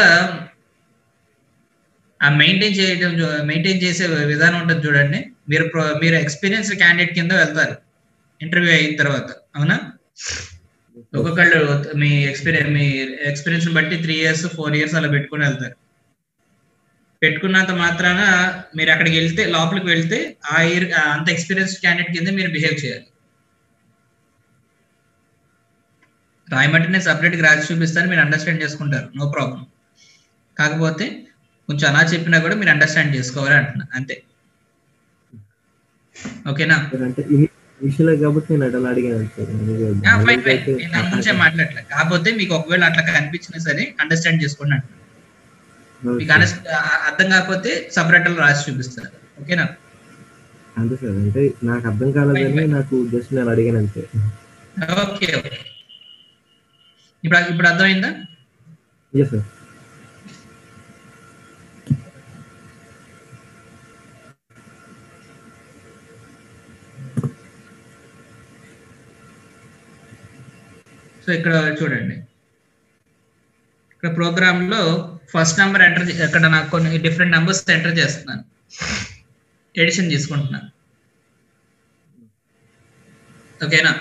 ఆ మెయింటైన్ చేయడం మెయింటైన్ చేసే విధానం ఉంటుంది చూడండి మీరు pro- మీరు ఎక్స్పీరియన్స్ క్యాండిడేట్ కింద వెళ్తారు ఇంటర్వ్యూ అయిన తర్వాత అవునా ఒక్కొక్కళ్ళు మీ ఎక్స్పీరియన్స్ మీ ఎక్స్పీరియన్స్ బట్టి త్రీ ఇయర్స్ ఫోర్ ఇయర్స్ అలా పెట్టుకుని వెళ్తారు పెట్టుకున్నంత మాత్రాన మీరు అక్కడికి వెళ్తే లోపలికి వెళ్తే ఆ ఇయర్ అంత ఎక్స్పీరియన్స్ క్యాండిడేట్ కింద మీరు బిహేవ్ చేయాలి రాయమంటే నేను సపరేట్ గా రాసి చూపిస్తాను మీరు అండర్స్టాండ్ చేసుకుంటారు నో ప్రాబ్లం కాకపోతే కొంచెం అలా చెప్పినా కూడా మీరు అండర్స్టాండ్ చేసుకోవాలి అంటున్నా అంతే ఓకేనా సార్ అంటే ఇనిషియల్ కాబట్టి నేను అట్లా అడిగాను సార్ ఫైన్ ఫైన్ నేను దాని గురించే మాట్లాడలే కాకపోతే మీకు ఒకవేళ అట్లా కనిపించినా సరే అండర్స్టాండ్ చేసుకోండి అంటున్నా మీకు అనస్- ఆ- అర్థం కాకపోతే సపరేట్ రాసి చూపిస్తారు ఓకేనా అంతే సార్ అంటే నాకు అర్థం కాలేదని నాకు జస్ట్ నేను అడిగాను అంతే ఓకే ఓకే ఇప్పుడు ఇప్పుడు అర్థమైందా ఎస్ సార్ సో ఇక్కడ చూడండి ఇక్కడ ప్రోగ్రామ్ లో ఫస్ట్ నెంబర్ ఎంటర్ ఇక్కడ నాకు కొన్ని డిఫరెంట్ నెంబర్స్ ఎంటర్ చేస్తున్నాను ఎడిషన్ తీసుకుంటున్నాను ఓకేనా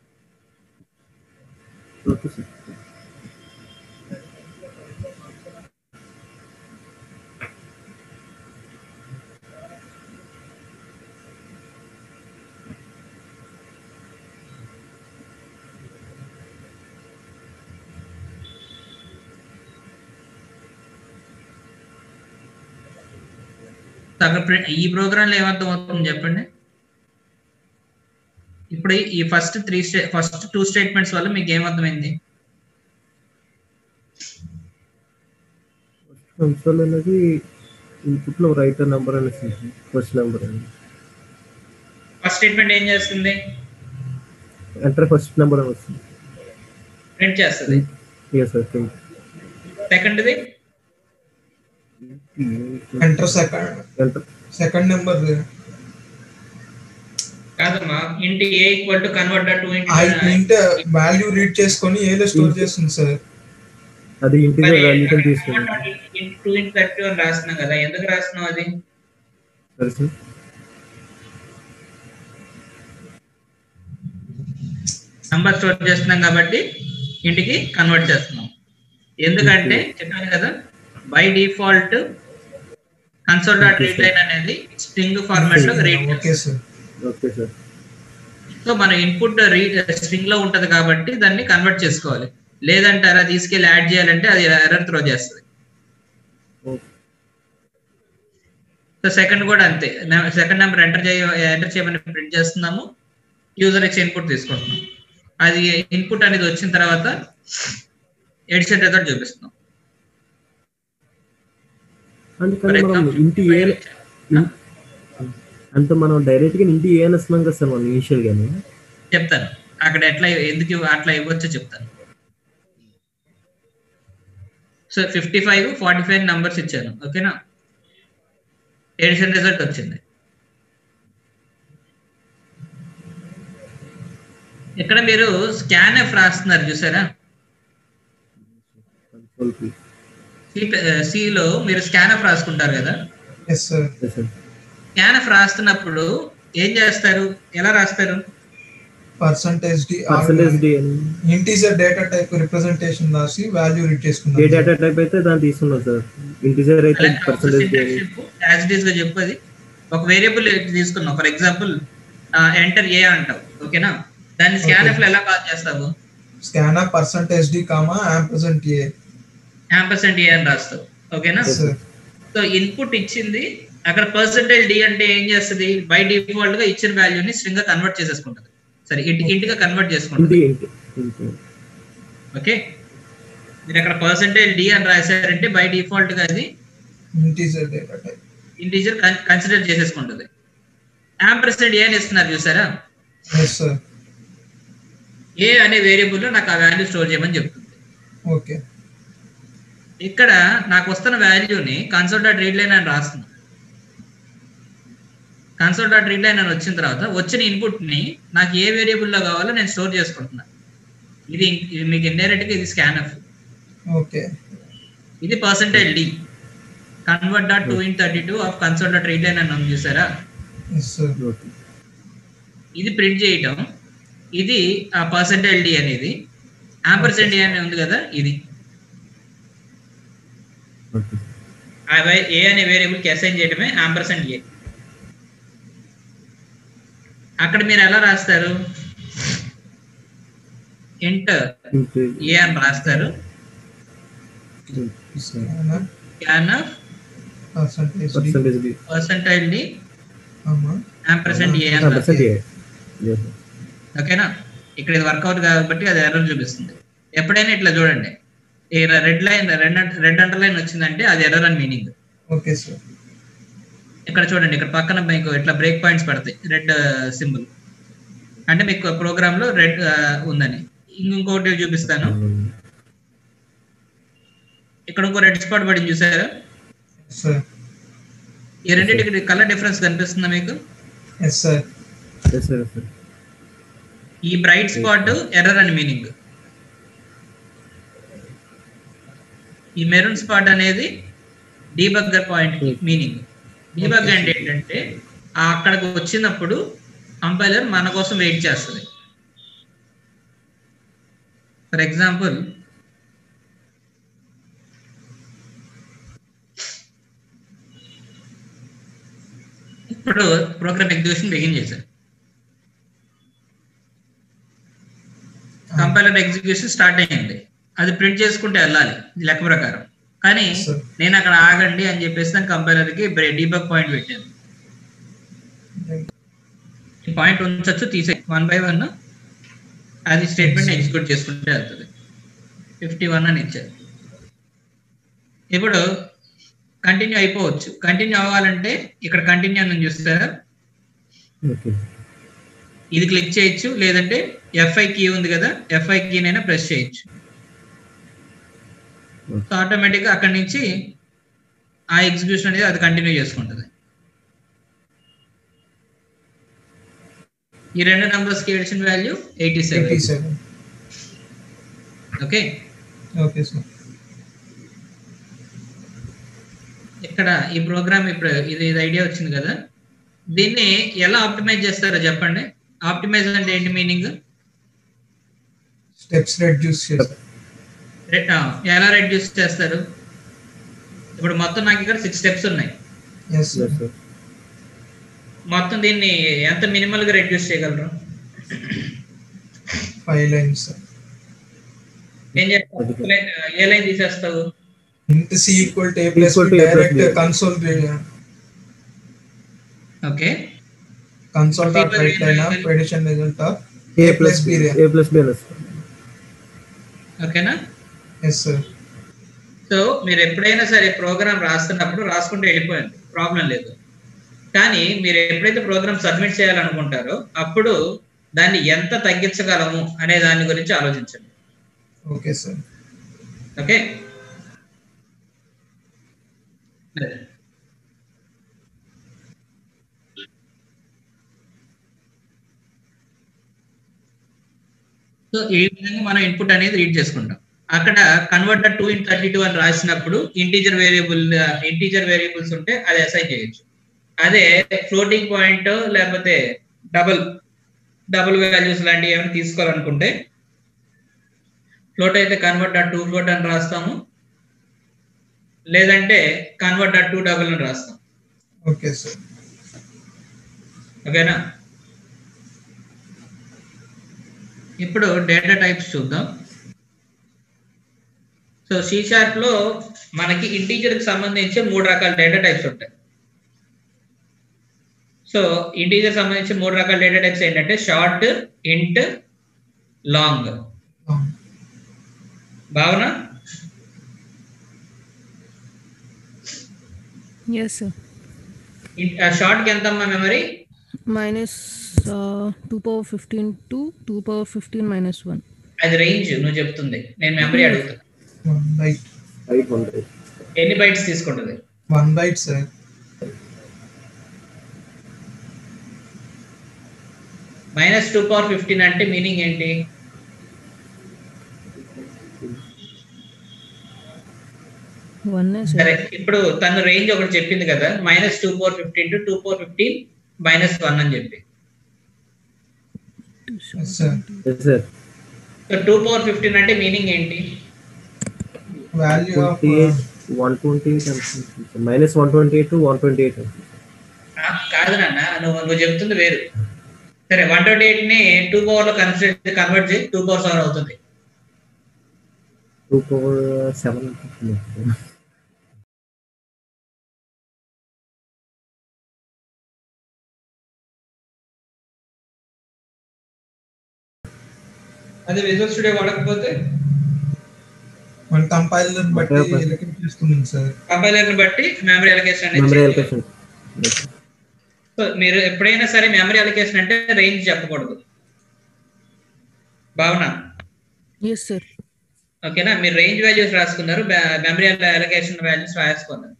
ఓకే సార్ అక్కడ ప్రి- ఈ ప్రోగ్రామ్ లో ఏమర్థం అవుతుంది చెప్పండి ఇప్పుడు ఈ ఫస్ట్ త్రీ స్టే ఫస్ట్ టూ స్టేట్మెంట్స్ వల్ల మీకు ఏమర్థమైంది కన్సోల్ అనేది ఇన్పుట్ లో రైటర్ నెంబర్ అనేసి ఫస్ట్ నెంబర్ అని ఫస్ట్ స్టేట్మెంట్ ఏం చేస్తుంది ఎంటర్ ఫస్ట్ నెంబర్ అని వస్తుంది ప్రింట్ చేస్తుంది ఎస్ సార్ సెకండ్ది enter second enter second number కాదమ్మా int a equal to convert to int value read చేసుకొని ఏదో స్టోర్ చేస్తుంది సార్ అది ఇంటిజర్ వాల్యూతో తీసుకుంది టూ ఇంటి థర్టీ వన్ రాస్తున్నాం కదా ఎందుకు రాస్తున్నాం అది సరే సార్ నంబర్ స్టోర్ చేస్తున్నాం కాబట్టి ఇంటికి కన్వర్ట్ చేస్తున్నాం ఎందుకంటే చెప్పాను కదా by default console dot read line అనేది స్ట్రింగ్ ఫార్మాట్ లో read okay sir okay sir so మన ఇన్పుట్ రీడ్ స్ట్రింగ్ లో ఉంటది కాబట్టి దాన్ని కన్వర్ట్ చేసుకోవాలి లేదంటే అలా తీసుకెళ్లి యాడ్ చేయాలంటే అది ఎర్రర్ త్రో చేస్తుంది ఓకే సో సెకండ్ కూడా అంతే సెకండ్ నెంబర్ ఎంటర్ చేయ ఎంటర్ చేయమని ప్రింట్ చేస్తున్నాము యూజర్ ఇచ్చే ఇన్పుట్ తీసుకుంటున్నాం అది ఇన్పుట్ అనేది వచ్చిన తర్వాత ఎడిషన్ రిజల్ట్ చూపిస్తున్నాం అందుకని మనం ఇంటి ఏ అంటే మనం డైరెక్ట్ గా ఇంటి ఏ అని వస్తున్నాం కదా సార్ మనం ఇనిషియల్ గానే చెప్తాను అక్కడ ఎట్లా ఎందుకు ఇవ్వ- అట్లా ఇవ్వచ్చో చెప్తాను so fifty five forty five numbers ఇచ్చాను ఓకేనా ఎడిషన్ రిజల్ట్ వచ్చింది ఇక్కడ మీరు స్కాన్ ఎఫ్ రాస్తున్నారు చూసారా కంట్రోల్ పి సి లో మీరు స్కాన్ ఎఫ్ రాసుకుంటారు కదా yes sir sir scanf రాస్తున్నప్పుడు ఏం చేస్తారు ఎలా రాస్తారు పర్సంటేజ్ డి పర్సంటేజ్ డి అని ఇంటీజర్ డేటా టైప్ రిప్రజెంటేషన్ రాసి వాల్యూ రీడ్ ఏ చేసుకున్నాం డేటా టైప్ అయితే దాన్ని తీసుకున్నాం సార్ ఇంటిజర్ అయితే పర్సంటేజ్ డి అని యాజ్ ఇట్ ఈస్ గా చెప్పది ఒక వేరియబుల్ తీసుకున్నాం ఫర్ ఎగ్జాంపుల్ ఎంటర్ ఏ అంటావు ఓకేనా దాన్ని స్కాన్ ఎఫ్ లో ఎలా కాల్ చేస్తావు scanner percentage D comma ampersand A ampersand A అని రాస్తావు ఓకేనా సార్ సో ఇన్పుట్ ఇచ్చింది అక్కడ పర్సంటేజ్ డి అంటే ఏం చేస్తుంది బై డిఫాల్ట్ గా ఇచ్చిన వాల్యూని స్ట్రింగ్ గా కన్వర్ట్ చేసేసుకుంటది సరే ఇంటి ఇంటిగా కన్వర్ట్ చేసుకుంటుంది ఇంటి ఇంటి ఇంటి ఓకే మీరు అక్కడ పర్సంటేజ్ డి అని రాశారంటే బై డిఫాల్ట్ గా అది integer data type integer consider చేసేసుకుంటుంది యాంపర్సెంట్ ఏ అని ఇస్తున్నారు చూసారా ఎస్ సార్ ఏ అనే వేరియబుల్ లో నాకు ఆ వాల్యూ స్టోర్ చేయమని చెప్తుంది ఓకే ఇక్కడ నాకు వస్తున్న వాల్యూని కన్సోల్ డాట్ రీడ్ లైన్ అని రాస్తున్నా కన్సోల్ డాట్ రీడ్ లైన్ అని వచ్చిన తర్వాత వచ్చిన ఇన్పుట్ ని నాకు ఏ వేరియబుల్ లో కావాలో నేను స్టోర్ చేసుకుంటున్నా ఇది ఇది మీకు ఇండైరెక్ట్ గా ఇది స్కానర్ ఓకే ఇది percentage D convert dot to int thirty two of console dot read line అని ఉంది చూసారా ఎస్ సార్ ఓకే ఇది ప్రింట్ చేయటం ఇది ఆ పర్సంటేజ్ డి అనేది ఆంపర్సెంట్ డి అని ఉంది కదా ఇది ఓకే ఆ వై- ఏ అనే వేరియబుల్ కి అసైన్ చేయడమే ఆంపర్సెంట్ ఏ అక్కడ మీరు ఎలా రాస్తారు ఎంటర్ ఇంటి ఏ అని రాస్తారు scanner can of percentage D percentage D percentile D ఆమా ఆంపర్సెంట్ ఏ అని రాస్తారు పర్సెంట్ ఏ ఓకేనా ఇక్కడ ఇది వర్కౌట్ కాబట్టి అది ఎర్రర్ చూపిస్తుంది ఎప్పుడైనా ఇట్లా చూడండి ఈ red line red red underline వచ్చిందంటే అది ఎర్రర్ అని మీనింగ్ ఓకే సార్ ఇక్కడ చూడండి ఇక్కడ పక్కన మీకు ఇట్లా బ్రేక్ పాయింట్స్ పడతాయి రెడ్ సింబల్ అంటే మీకు ప్రోగ్రామ్ లో రెడ్ ఉందని ఇంకొకటి చూపిస్తాను ఇక్కడ ఇంకో రెడ్ స్పాట్ పడింది చూసారా సార్ ఈ రెండింటికి కలర్ డిఫరెన్స్ కనిపిస్తుందా మీకు yes sir yes sir yes sir ఈ బ్రైట్ స్పాట్ ఎర్రర్ అని మీనింగ్ ఈ మెరూన్ స్పాట్ అనేది డీబగ్గర్ పాయింట్ మీనింగ్ డీబగ్ అంటే ఏంటంటే ఆ అక్కడికి వచ్చినప్పుడు కంపైలర్ మన కోసం వెయిట్ చేస్తుంది ఫర్ ఎగ్జాంపుల్ ఇప్పుడు ప్రోగ్రామ్ ఎగ్జిక్యూషన్ బిగిన్ చేశారు కంపైలర్ ఎగ్జిక్యూషన్ స్టార్ట్ అయ్యింది అది ప్రింట్ చేసుకుంటే వెళ్ళాలి ఇది లెక్క ప్రకారం కానీ Sir. నేను అక్కడ ఆగండి అని చెప్పేసి దాని కంపైలర్ కి డీబగ్ పాయింట్ పెట్టాను ఈ పాయింట్ ఉంచొచ్చు తీసే వన్ బై వన్ అది స్టేట్మెంట్ ఎగ్జిక్యూట్ చేసుకుంటే వెళ్తుంది ఫిఫ్టీ వన్ అని ఇచ్చారు ఇప్పుడు కంటిన్యూ అయిపోవచ్చు కంటిన్యూ అవ్వాలంటే ఇక్కడ కంటిన్యూ అని చూస్తారా ఓకే ఇది క్లిక్ చేయొచ్చు లేదంటే ఎఫ్ఐ కీ ఉంది కదా ఎఫ్ఐ కీనైనా ప్రెస్ చేయొచ్చు సో ఆటోమేటిక్ గా అక్కడి నుంచి ఆ ఎగ్జిక్యూషన్ అనేది అది కంటిన్యూ చేసుకుంటుంది ఈ రెండు నంబర్స్ కి ఏడిచిన value eighty eighty seven seven okay okay sir ఇక్కడ ఈ ప్రోగ్రామ్ ఇప్పుడు ఇది ఇది ఐడియా వచ్చింది కదా దీన్ని ఎలా ఆప్టిమైజ్ చేస్తారో చెప్పండి ఆప్టిమైజ్ అంటే ఏంటి మీనింగ్ స్టెప్స్ రెడ్యూస్ చేస్తారు ఎలా రెడ్యూస్ చేస్తారు ఇప్పుడు మొత్తం నాకు ఇక్కడ సిక్స్ స్టెప్స్ ఉన్నాయి ఎస్ సార్ ఎస్ సార్ మొత్తం దీన్ని ఎంత మినిమల్ గా రెడ్యూస్ చేయగలరు ఫైవ్ లైన్స్ ఏం చేస్తావు లైన్- ఏ లైన్ తీసేస్తావు ఇంత C equal to A plus Equal to A plus direct B. Console okay console dot People write line of will- prediction result of A plus B A plus B అనొచ్చు ఓకేనా yes sir so మీరు ఎప్పుడైనా సరే programme రాస్తున్నప్పుడు రాసుకుంటే వెళ్ళిపోయింది problem లేదు కానీ మీరు ఎప్పుడైతే ప్రోగ్రామ్ సబ్మిట్ చేయాలనుకుంటారో అప్పుడు దాన్ని ఎంత తగ్గించగలము అనే దాని గురించి ఆలోచించండి ఓకే సార్ ఓకే సో ఈ విధంగా మనం ఇన్పుట్ అనేది రీడ్ చేసుకుంటాం అక్కడ converter to int thirty two అని రాసినప్పుడు ఇంటీజర్ వేరియబుల్ ఇంటీజర్ వేరియబుల్స్ ఉంటే అది అసైన్ చేయొచ్చు అదే ఫ్లోటింగ్ పాయింట్ లేకపోతే డబుల్ డబుల్ వాల్యూస్ లాంటివి ఏమైనా తీసుకోవాలనుకుంటే ఫ్లోట్ అయితే కన్వర్ట్ డాట్ టూ ఫ్లోట్ అని రాస్తాము లేదంటే కన్వర్ట్ డాట్ టూ డబుల్ అని రాస్తాం ఓకే సార్ ఓకేనా ఇప్పుడు డేటా టైప్స్ చూద్దాం సో సి షార్ప్ లో మనకి ఇంటీజర్ కి సంబంధించి మూడు రకాల డేటా టైప్స్ ఉంటాయి సో ఇంటీజర్ సంబంధించి మూడు రకాల డేటా టైప్స్ ఏంటంటే షార్ట్ ఇంట్ లాంగ్ భావన ఎస్ సార్ షార్ట్ కి ఎంతమ్మా memory minus two power fifteen to two power fifteen minus one అది రేంజ్ నువ్వు చెప్తుంది నేను మెమరీ అడుగుతాను one byte right one right ఎన్ని బైట్స్ తీసుకుంటుంది one byte sir minus two power fifteen అంటే మీనింగ్ ఏంటి వన్ సరే సార్ ఇప్పుడు తను రేంజ్ ఒకటి చెప్పింది కదా minus two four fifteen to two four fifteen minus one అని చెప్పి yes sir yes sir so two four fifteen అంటే మీనింగ్ ఏంటి value of twenty eight one twenty eight minus one twenty eight to one twenty eight ఆ, కాదు నాన్న నువ్వు నువ్వు చెప్తుంది వేరు సరే వన్ ట్వంటీ ఎయిట్ ని టూ పవర్ లో కన్సిడర్ కన్వర్ట్ చేసి టూ పవర్ సెవెన్ అవుతుంది టూ పవర్ సెవెన్ అదే విజువల్ స్టూడియో వాడకపోతే మన కంపైలర్ బట్టి Okay. ఎలకెట్ చేసుకున్నాం సార్ కంపైలర్ ని బట్టి మెమరీ అలొకేషన్ అనేది మెమరీ చేయాలి. అలొకేషన్ సో మీరు ఎప్పుడైనా సరే మెమరీ అలొకేషన్ అంటే రేంజ్ చెప్పకూడదు భావన ఎస్ సార్ ఓకేనా మీరు రేంజ్ వాల్యూస్ రాసుకున్నారు మెమరీ అలొకేషన్ వాల్యూస్ రాసుకున్నారు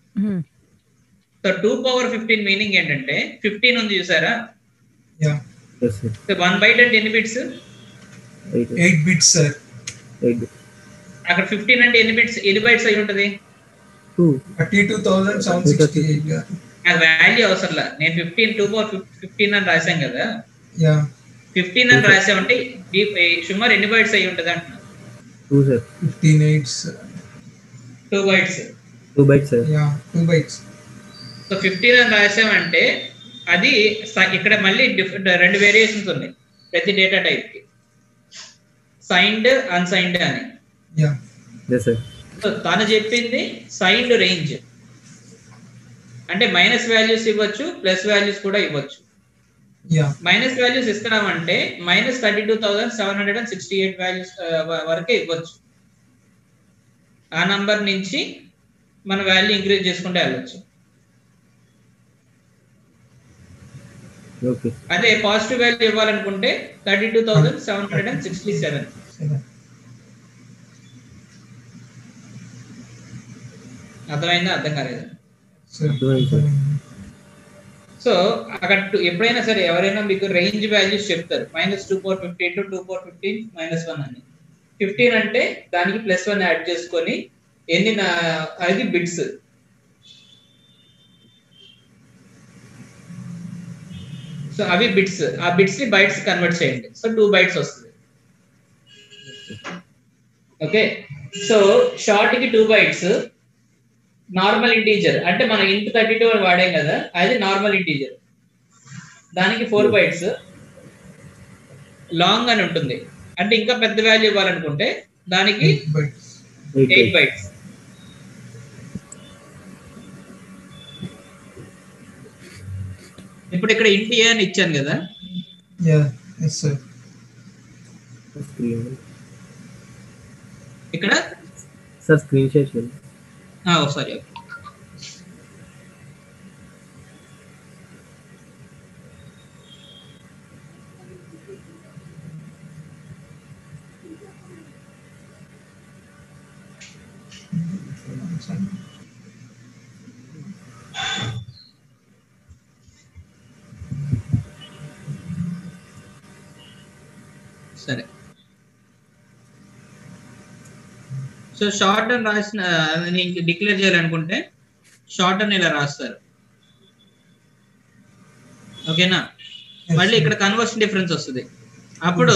so two power fifteen meaning ఏంటంటే ఫిఫ్టీన్ ఉంది చూసారా yeah yes sir one byte అంటే ఎన్ని bits eight eight bits sir eight అక్కడ ఫిఫ్టీన్ అంటే ఎన్ని బిట్స్ ఎన్ని బైట్స్ అయి ఉంటది two thirty two thousand seven sixty eight నాకు వాల్యూ అవసరంలా నేను ఫిఫ్టీన్ టూ పవర్ ఫిఫ్టీన్ అని రాశాం కదా యా ఫిఫ్టీన్ అని రాసామంటే ఈ- ఈ సుమారు ఎన్ని బైట్స్ అయి ఉంటది అంటున్నా two sir fifteen eights two bytes two bytes sir yeah two bytes so fifteen అని రాసామంటే అది స- ఇక్కడ మళ్ళీ డిఫరెంట్ రెండు వేరియేషన్స్ ఉన్నాయి ప్రతి డేటా టైప్ కి సైన్డ్ అన్సైన్డ్ అని యా ఎస్ సార్ సో తను చెప్పింది సైన్డ్ రేంజ్ అంటే మైనస్ వాల్యూస్ ఇవ్వచ్చు ప్లస్ వాల్యూస్ కూడా ఇవ్వచ్చు యా మైనస్ వాల్యూస్ ఇస్తున్నామంటే minus thirty two thousand seven hundred and sixty eight values వరకే ఇవ్వచ్చు ఆ నంబర్ నుంచి మన వాల్యూ ఇంక్రీజ్ చేసుకుంటే వెళ్ళచ్చు ఓకే అదే పాజిటివ్ వాల్యూ ఇవ్వాలనుకుంటే thirty two thousand seven hundred and sixty seven అర్థమైందా అర్థం కాలేదు సార్ సో అక్కడ two- ఎప్పుడైనా సరే ఎవరైనా మీకు రేంజ్ వాల్యూస్ చెప్తారు minus two four fifteen to two four fifteen minus one అని ఫిఫ్టీన్ అంటే దానికి ప్లస్ వన్ యాడ్ చేసుకొని ఎన్ని నా- అది బిట్స్ సో అవి బిట్స్ ఆ బిట్స్ ని బైట్స్ కన్వర్ట్ చేయండి సో టూ బైట్స్ వస్తుంది ఓకే సో షార్ట్ కి టూ బైట్స్ నార్మల్ ఇంటీజర్ అంటే మనం ఇంట్ థర్టీ టూ వాడాం కదా అది నార్మల్ ఇంటీజర్ దానికి ఫోర్ బైట్స్ లాంగ్ అని ఉంటుంది అంటే ఇంకా పెద్ద వాల్యూ ఇవ్వాలనుకుంటే దానికి eight bytes eight eight bytes ఇప్పుడు ఇక్కడ ఇంటి అని ఇచ్చాను కదా యా ఎస్ సార్ స్క్రీన్ ఇక్కడ సార్ స్క్రీన్ షేర్ చేయండి ఒకసారి సరే సో షార్ట్ అని రాసిన నేను డిక్లేర్ చేయాలనుకుంటే షార్ట్ అని ఇలా రాస్తారు ఓకేనా మళ్ళీ ఇక్కడ కన్వర్షన్ డిఫరెన్స్ వస్తుంది అప్పుడు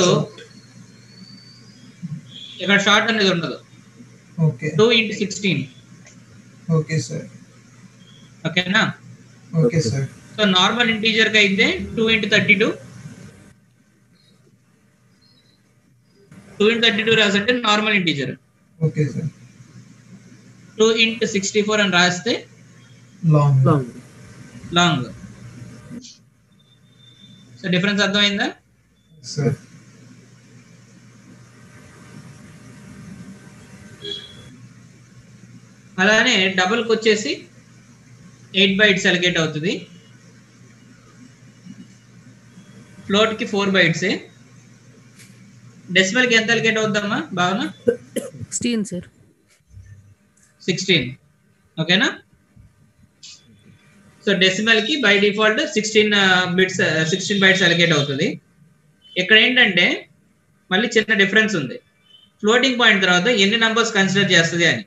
ఇక్కడ షార్ట్ అనేది ఉండదు okay two into sixteen okay sir ఓకేనా okay sir so normal integer కి అయితే two into thirty two two into thirty two రాసంటే normal integer okay sir two into sixty four అని రాస్తే long long long so difference అర్థమైందా sir అలానే డబుల్కి వచ్చేసి ఎయిట్ బైట్స్ అలిగేట్ అవుతుంది ఫ్లోట్ కి ఫోర్ బైట్స్ డెసిమల్ కి ఎంత అలిగేట్ అవుద్దమ్మా భావన సిక్స్టీన్ సార్ సిక్స్టీన్ ఓకేనా సో డెసిమల్ కి by default sixteen bits sixteen bytes allocate అవుతుంది ఇక్కడ ఏంటంటే మళ్ళీ చిన్న డిఫరెన్స్ ఉంది ఫ్లోటింగ్ పాయింట్ తర్వాత ఎన్ని నంబర్స్ కన్సిడర్ చేస్తుంది అని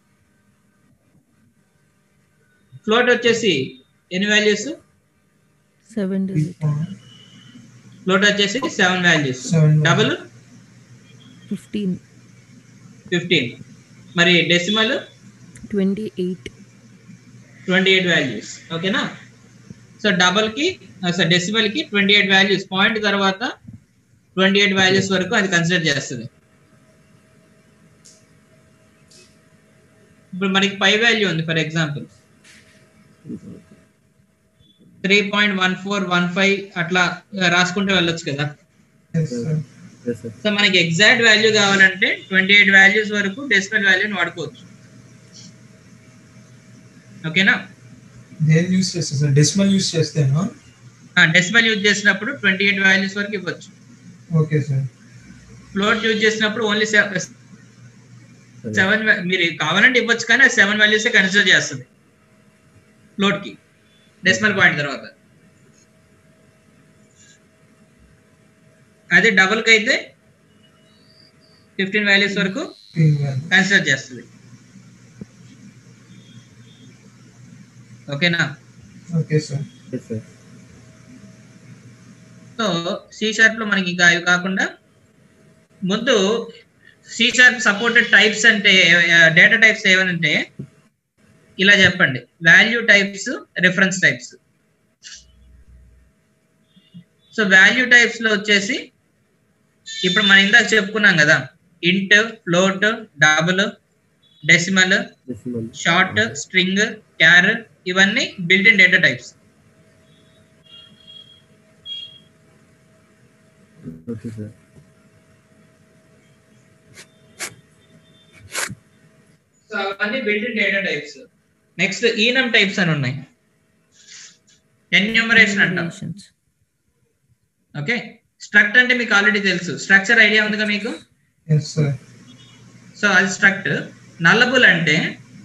ఫ్లోట్ వచ్చేసి ఎన్ని వాల్యూస్ సెవెన్ డిజిట్ ఫ్లోట్ వచ్చేసి seven values Seven double fifteen fifteen మరి decimal twenty eight twenty eight values ఓకేనా సో డబల్ కి సో డెసిమల్ కి ట్వంటీ ఎయిట్ వాల్యూస్ పాయింట్ తర్వాత ట్వంటీ ఎయిట్ వాల్యూస్ వరకు అది కన్సిడర్ చేస్తుంది ఇప్పుడు మనకి పై వాల్యూ ఉంది for example three point one four one five అట్లా రాసుకుంటూ వెళ్ళొచ్చు కదా yes sir yes sir so మనకి ఎగ్జాక్ట్ వాల్యూ కావాలంటే ట్వంటీ ఎయిట్ వాల్యూస్ వరకు డెసిమల్ వాల్యూని వాడుకోవచ్చు ఓకేనా దేని యూస్ చేస్తే సార్ డెసిమల్ యూస్ చేస్తేనా డెసిమల్ యూజ్ చేసినప్పుడు ట్వంటీ ఎయిట్ వాల్యూస్ వరకు ఇవ్వచ్చు ఓకే సార్ ఫ్లోట్ యూజ్ చేసినప్పుడు ఓన్లీ సెవెన్ మీరు కావాలంటే ఇవ్వచ్చు కానీ సెవెన్ వాల్యూస్ కన్సిడర్ చేస్తుంది ఫ్లోట్ కి డెసిమల్ పాయింట్ తర్వాత అదే డబుల్ కి అయితే ఫిఫ్టీన్ వాల్యూస్ వరకు స్క్రీన్ వాల్యూ కన్సిడర్ చేస్తుంది ఓకేనా okay sir yes sir so C sharp లో మనకి ఇంకా ఇవి కాకుండా ముందు సి షార్ప్ సపోర్టెడ్ టైప్స్ అంటే డేటా టైప్స్ ఏమనంటే ఇలా చెప్పండి value types reference types so value types లో వచ్చేసి ఇప్పుడు మనం ఇందాక చెప్పుకున్నాం కదా int float double decimal decimal short string char ఇవన్నీ built in data types okay sir so అవన్నీ built in data types next enum types అని ఉన్నాయి ఎన్యూమరేషన్ అంటాం Relations. ఓకే స్ట్రక్ట్ అంటే మీకు ఆల్రెడీ తెలుసు స్ట్రక్చర్ ఐడియా ఉందిగా మీకు ఎస్ సార్ సో అది స్ట్రక్ట్ నల్లబుల్ అంటే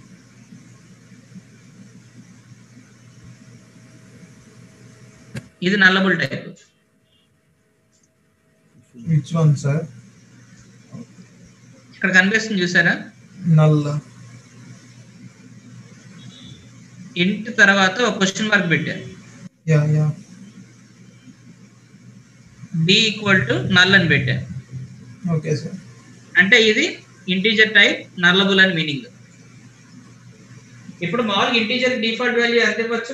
ఇది nullable type which one sir ఇక్కడ కనిపిస్తుంది చూసారా నల్ల ఇంట్ తర్వాత ఒక క్వశ్చన్ మార్క్ పెట్టారు yeah yeah D equal to null అని పెట్టారు ఓకే సార్ అంటే ఇది ఇంటీజర్ టైప్ నల్లబుల్ అని మీనింగ్ ఇప్పుడు మామూలుగా ఇంటీజర్ డిఫాల్ట్ వాల్యూ ఎంత ఇవ్వచ్చు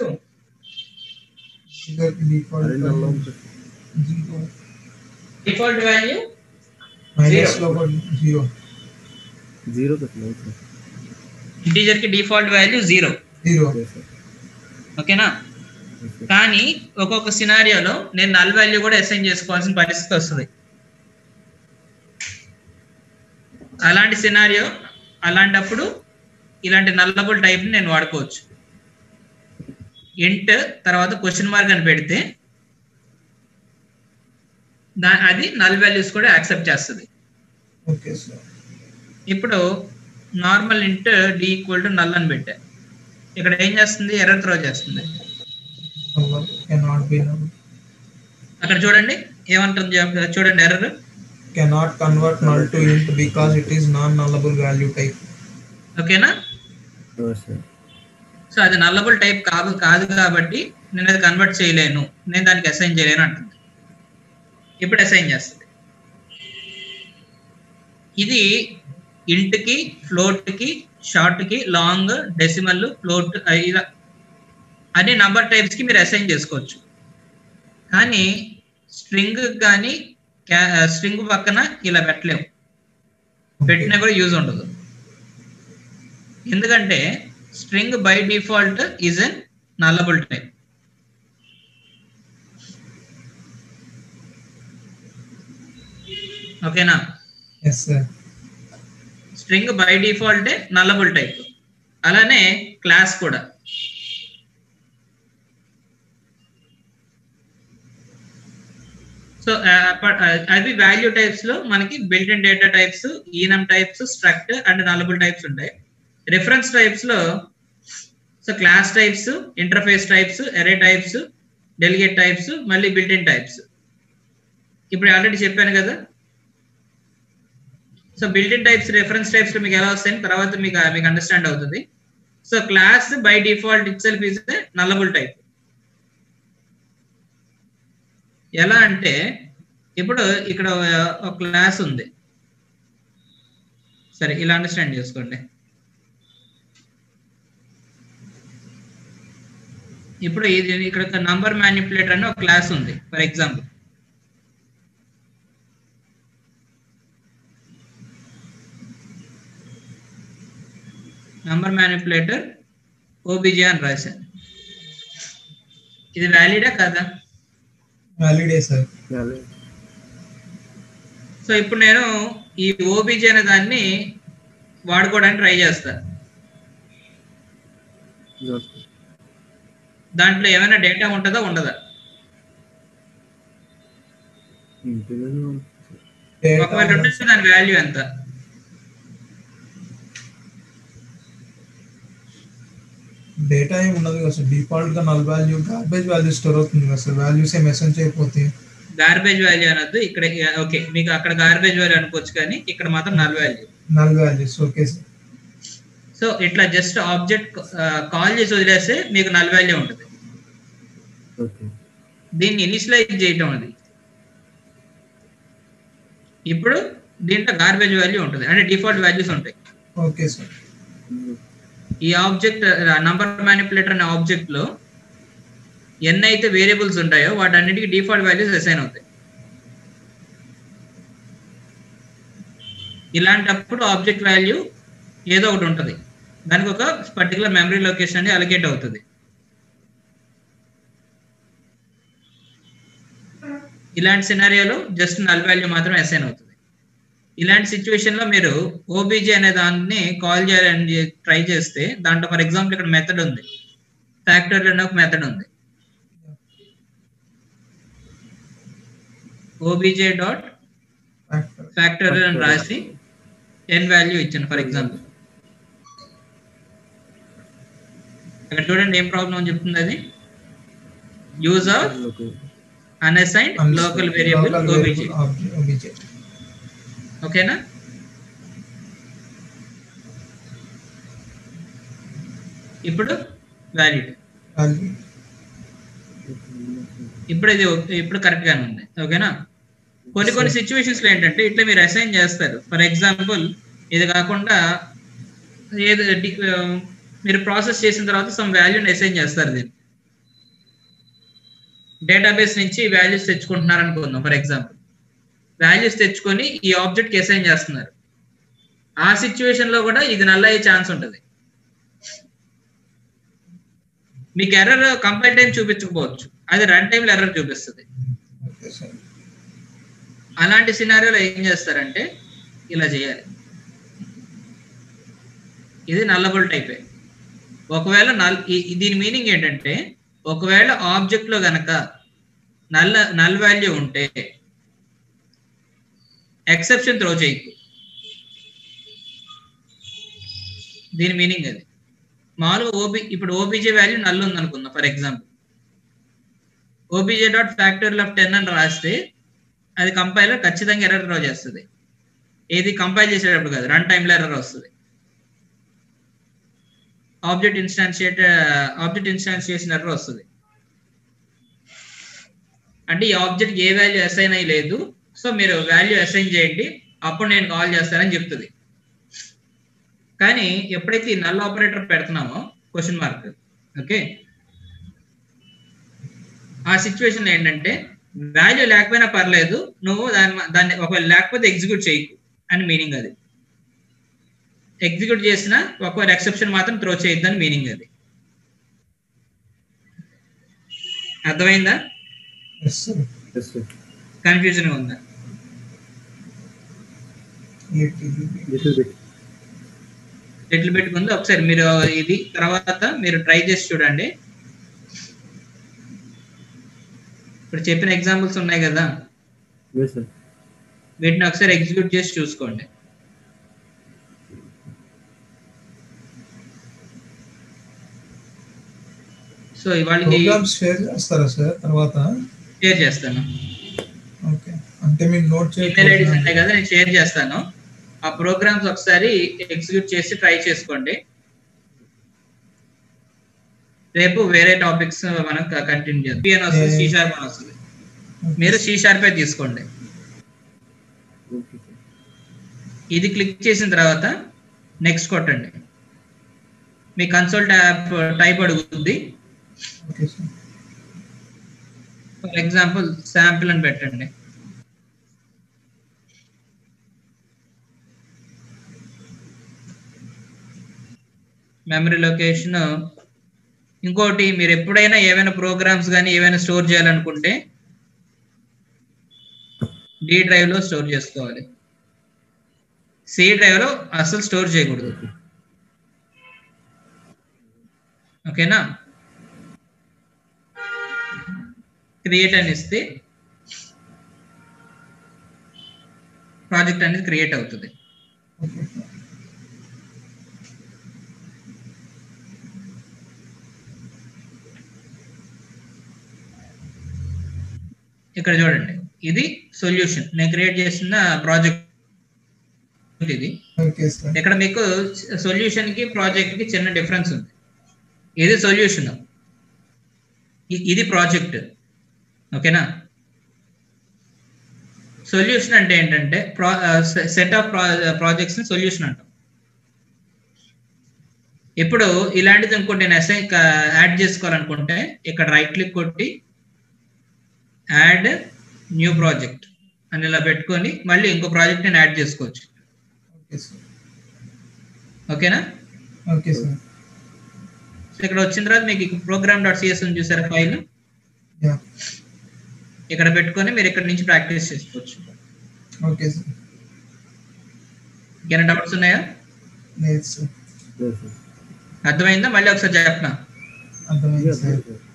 ఇదర్ డిఫాల్ట్ అదే నల్ల ఉంటుంది జీరో డిఫాల్ట్ వాల్యూ మైనస్ లో జీరో జీరో పెట్టినాం సార్ ఇంటీజర్ కి default value zero zero okay sir ఓకేనా ఓకే కానీ ఒక్కొక్క సినారియోలో నేను నల్ వాల్యూ కూడా అసైన్ చేసుకోవాల్సిన పరిస్థితి వస్తుంది అలాంటి సినారియో అలాంటప్పుడు ఇలాంటి నల్లబుల్ టైప్ని నేను వాడుకోవచ్చు ఇంట్ తర్వాత క్వశ్చన్ మార్క్ అని పెడితే దా అది నల్ వాల్యూస్ కూడా యాక్సెప్ట్ చేస్తుంది ఓకే సార్ ఇప్పుడు normal int D equal to null అని పెట్టా ఇక్కడ ఏం చేస్తుంది ఎర్రర్ త్రో చేస్తుంది నంబర్ కెనాట్ బి అక్కడ చూడండి ఏమంటుంది చెప్- చూడండి error cannot convert null to int because it is non nullable value type ఓకేనా సార్ సో అది నల్లబుల్ టైప్ కాదు కాదు కాబట్టి నేను అది కన్వర్ట్ చేయలేను నేను దానికి అసైన్ చేయలేను అంటుంది ఇప్పుడు అసైన్ చేస్తుంది ఇది ఇంట్కి ఫ్లోట్కి షార్ట్కి లాంగ్ డెసిమల్ ఫ్లోట్ ఇలా అన్ని నంబర్ టైప్స్కి మీరు అసైన్ చేసుకోవచ్చు కానీ స్ట్రింగ్ కానీ స్ట్రింగ్ పక్కన ఇలా పెట్టలేము పెట్టినా కూడా యూజ్ ఉండదు ఎందుకంటే string by default is an nullable type ఓకేనా yes sir string by default nullable type అలానే క్లాస్ కూడా సో అవి వాల్యూ టైప్స్ లో మనకి built in data types enum types struct and nullable types ఉంటాయి రిఫరెన్స్ టైప్స్ లో so class types interface types array types delegate types మళ్ళీ built in types ఇప్పుడు already చెప్పాను కదా so built in types reference types లో మీకు ఎలా వస్తాయని తర్వాత మీకు మీకు అండర్స్టాండ్ అవుతుంది so class by default itself is nullable type ఎలా అంటే ఇప్పుడు ఇక్కడ ఒక క్లాస్ ఉంది సరే ఇలా అండర్స్టాండ్ చేసుకోండి ఇప్పుడు ఇది ఇక్కడ నంబర్ మ్యానిపులేటర్ అని ఒక క్లాస్ ఉంది for example number manipulator OBJ అని రాశాను ఇది వ్యాలిడా కాదా వ్యాలిడే సార్ అదే సో ఇప్పుడు నేను ఈ ఓబీజే అనే దాన్ని వాడుకోవడానికి ట్రై చేస్తా ఓకే దాంట్లో ఏమైనా డేటా ఉంటుందా ఉండదా ఉంటుంది ఒకవేళ ఉంటే దాని వాల్యూ ఎంత డేటా ఏమి ఉండదు కదా సార్ డిఫాల్ట్ గా null value garbage value store అవుతుంది కదా సార్ వాల్యూస్ ఏం ఎసెన్స్ అయిపోతాయి గార్బేజ్ వాల్యూ అనొద్దు ఇక్కడ ఓకే మీకు అక్కడ గార్బేజ్ వాల్యూ అనుకోవచ్చు కానీ ఇక్కడ మాత్రం null value null values okay sir so ఇట్లా జస్ట్ ఆబ్జెక్ట్ కాల్ చేసి వదిలేస్తే మీకు నల్ వాల్యూ ఉంటుంది ఓకే దీన్ని ఇనిషియలైజ్ చేయటం అది ఇప్పుడు దీంట్లో గార్బేజ్ వాల్యూ ఉంటుంది అంటే డిఫాల్ట్ వాల్యూస్ ఉంటాయి ఓకే సార్ ఈ ఆబ్జెక్ట్ నంబర్ మ్యానిపులేటర్ అనే ఆబ్జెక్ట్ లో ఎన్ని అయితే వేరియబుల్స్ ఉంటాయో వాటన్నిటికీ డిఫాల్ట్ వాల్యూస్ అసైన్ అవుతాయి ఇలాంటప్పుడు ఆబ్జెక్ట్ వాల్యూ ఏదో ఒకటి ఉంటుంది దానికి ఒక పర్టికులర్ మెమరీ లొకేషన్ అనేది అలకేట్ అవుతుంది ఇలాంటి సినారియోలో జస్ట్ నల్ వాల్యూ మాత్రం అసైన్ అవుతుంది ఇలాంటి సిచ్యువేషన్ లో మీరు ఓబీజీ అనే దాన్ని కాల్ చేయాలని ట్రై చేస్తే దాంట్లో ఫర్ ఎగ్జాంపుల్ ఇక్కడ మెథడ్ ఉంది ఫ్యాక్టరీ అనే ఒక మెథడ్ ఉంది ఓబీజే డాట్ ఫ్యాక్టరీ అని రాసి టెన్ వాల్యూ ఇచ్చాను ఫర్ ఎగ్జాంపుల్ ఇక్కడ చూడండి ఏం ప్రాబ్లం అని చెప్తుంది అది use of okay unassigned local variable OBJ OBJ ఓకేనా ఇప్పుడు వ్యాలిడ్ వాల్యూ ఇప్పుడు ఇది ఓకే- ఇప్పుడు కరెక్ట్ గానే ఉంది ఓకేనా కొన్ని కొన్ని సిచ్యువేషన్స్ లో ఏంటంటే ఇట్లా మీరు అసైన్ చేస్తారు ఫర్ ఎగ్జాంపుల్ ఇది కాకుండా ఏది డి- ఆ, మీరు ప్రాసెస్ చేసిన తర్వాత సమ్ వాల్యూని అసైన్ చేస్తారు దీన్ని డేటాబేస్ నుంచి వాల్యూస్ తెచ్చుకుంటున్నారు అనుకుందాం ఫర్ ఎగ్జాంపుల్ వాల్యూస్ తెచ్చుకొని ఈ ఆబ్జెక్ట్ కి అసైన్ చేస్తున్నారు ఆ సిచ్యువేషన్ లో కూడా ఇది నల్ల అయ్యే ఛాన్స్ ఉంటుంది మీకు ఎర్రర్ కంపైల్ టైం చూపించకపోవచ్చు అది రన్ టైంలో ఎర్రర్ చూపిస్తుంది ఓకే సార్ అలాంటి సినారియోలో ఏం చేస్తారంటే ఇలా చేయాలి ఇది నల్లబుల్ టైపే ఒకవేళ నల్ ఈ- ఈ- దీని మీనింగ్ ఏంటంటే ఒకవేళ ఆబ్జెక్ట్ లో గనక నల్ల నల్ వాల్యూ ఉంటే ఎక్సెప్షన్ త్రో చేయకు దీని మీనింగ్ అది మామూలుగా ఓబీ ఇప్పుడు ఓబీజే వాల్యూ నల్ ఉంది అనుకుందాం for example OBJ dot factory of ten అని రాస్తే అది కంపైలర్ ఖచ్చితంగా ఎర్రర్ డ్రా చేస్తుంది ఏది కంపైల్ చేసేటప్పుడు కాదు రన్ టైంలో ఎర్రర్ వస్తుంది object instantiate object instantiation error వస్తుంది అంటే ఈ ఆబ్జెక్ట్ ఏ వాల్యూ అసైన్ అయ్యి లేదు సో మీరు వాల్యూ అసైన్ చేయండి అప్పుడు నేను కాల్ చేస్తానని చెప్తుంది కానీ ఎప్పుడైతే ఈ నల్ ఆపరేటర్ పెడుతున్నామో క్వశ్చన్ మార్క్ ఓకే ఆ సిచ్యువేషన్ ఏంటంటే వాల్యూ లేకపోయినా పర్లేదు నువ్వు దాన్ని దాన్ని ఒకవేళ లేకపోతే ఎగ్జిక్యూట్ చేయకు అని మీనింగ్ అది ఎగ్జిక్యూట్ చేసిన ఒకవేళ ఎక్సెప్షన్ మాత్రం త్రో చేయొద్దని మీనింగ్ అది అర్థమైందా yes sir yes sir confusion ఉందా లిటిల్ బిట్ ఎట్లు పెట్టుకుంది ఒకసారి మీరు ఇది తర్వాత మీరు ట్రై చేసి చూడండి ఇప్పుడు చెప్పిన ఎగ్జాంపుల్స్ ఉన్నాయి కదా ఎస్ సార్ వీటిని ఒకసారి ఎగ్జిక్యూట్ చేసి చూసుకోండి సో ఇవాళకి ప్రోగ్రామ్స్ షేర్ చేస్తారా సార్ తర్వాత షేర్ చేస్తాను ఓకే అంటే మీరు నోట్ ఈమెయిల్ ఐడీస్ చేయాలి ఉన్నాయి కదా నేను షేర్ చేస్తాను ఆ ప్రోగ్రామ్స్ ఒకసారి ఎగ్జిక్యూట్ చేసి ట్రై చేసుకోండి రేపు వేరే టాపిక్స్ మనం కంటిన్యూ చేద్దాం పిఎన్ వస్తుంది సి షార్ప్ అని వస్తుంది మీరు సి షార్పే తీసుకోండి ఓకే సార్ ఇది క్లిక్ చేసిన తర్వాత నెక్స్ట్ కొట్టండి మీ కన్సోల్ ట్యాప్ టైప్ అడుగుతుంది okay sir for example sample అని పెట్టండి మెమరీ లొకేషన్ ఇంకోటి మీరు ఎప్పుడైనా ఏవైనా ప్రోగ్రామ్స్ కానీ ఏవైనా స్టోర్ చేయాలనుకుంటే డి డ్రైవ్ లో స్టోర్ చేసుకోవాలి సి డ్రైవ్ లో అసలు స్టోర్ చేయకూడదు ఓకేనా క్రియేట్ అని ఇస్తే ప్రాజెక్ట్ అనేది క్రియేట్ అవుతుంది ఓకే సార్ ఇక్కడ చూడండి ఇది సొల్యూషన్ నేను క్రియేట్ చేసిన ప్రాజెక్ట్ ఇది ఓకే సార్ ఇక్కడ మీకు సొల్యూషన్ కి ప్రాజెక్ట్ కి చిన్న డిఫరెన్స్ ఉంది ఇది సొల్యూషన్ ఇది ప్రాజెక్ట్ ఓకేనా సొల్యూషన్ అంటే ఏంటంటే సెట్ ఆఫ్ ప్రాజెక్ట్స్ ని సొల్యూషన్ అంటాం ఇప్పుడు ఇలాంటిది ఇంకోటి నేను ఎస్ఐ యాడ్ చేసుకోవాలనుకుంటే ఇక్కడ రైట్ క్లిక్ కొట్టి యాడ్ న్యూ ప్రాజెక్ట్ అని ఇలా పెట్టుకొని మళ్ళీ ఇంకో ప్రాజెక్ట్ నేను యాడ్ చేసుకోవచ్చు ఓకే సార్ ఓకేనా ఓకే సార్ సో ఇక్కడ వచ్చిన తర్వాత మీకు ప్రోగ్రామ్ డాట్ సిఎస్ అని చూసారా ఫైల్ యా ఇక్కడ పెట్టుకొని మీరు ఇక్కడ నుంచి ప్రాక్టీస్ చేసుకోవచ్చు ఓకే సార్ ఇంకేమైనా డౌట్స్ ఉన్నాయా లేదు సార్ ఎస్ సార్ అర్థమైందా మళ్ళీ ఒకసారి చెప్పనా అర్థమైంది ఎస్ సార్ సార్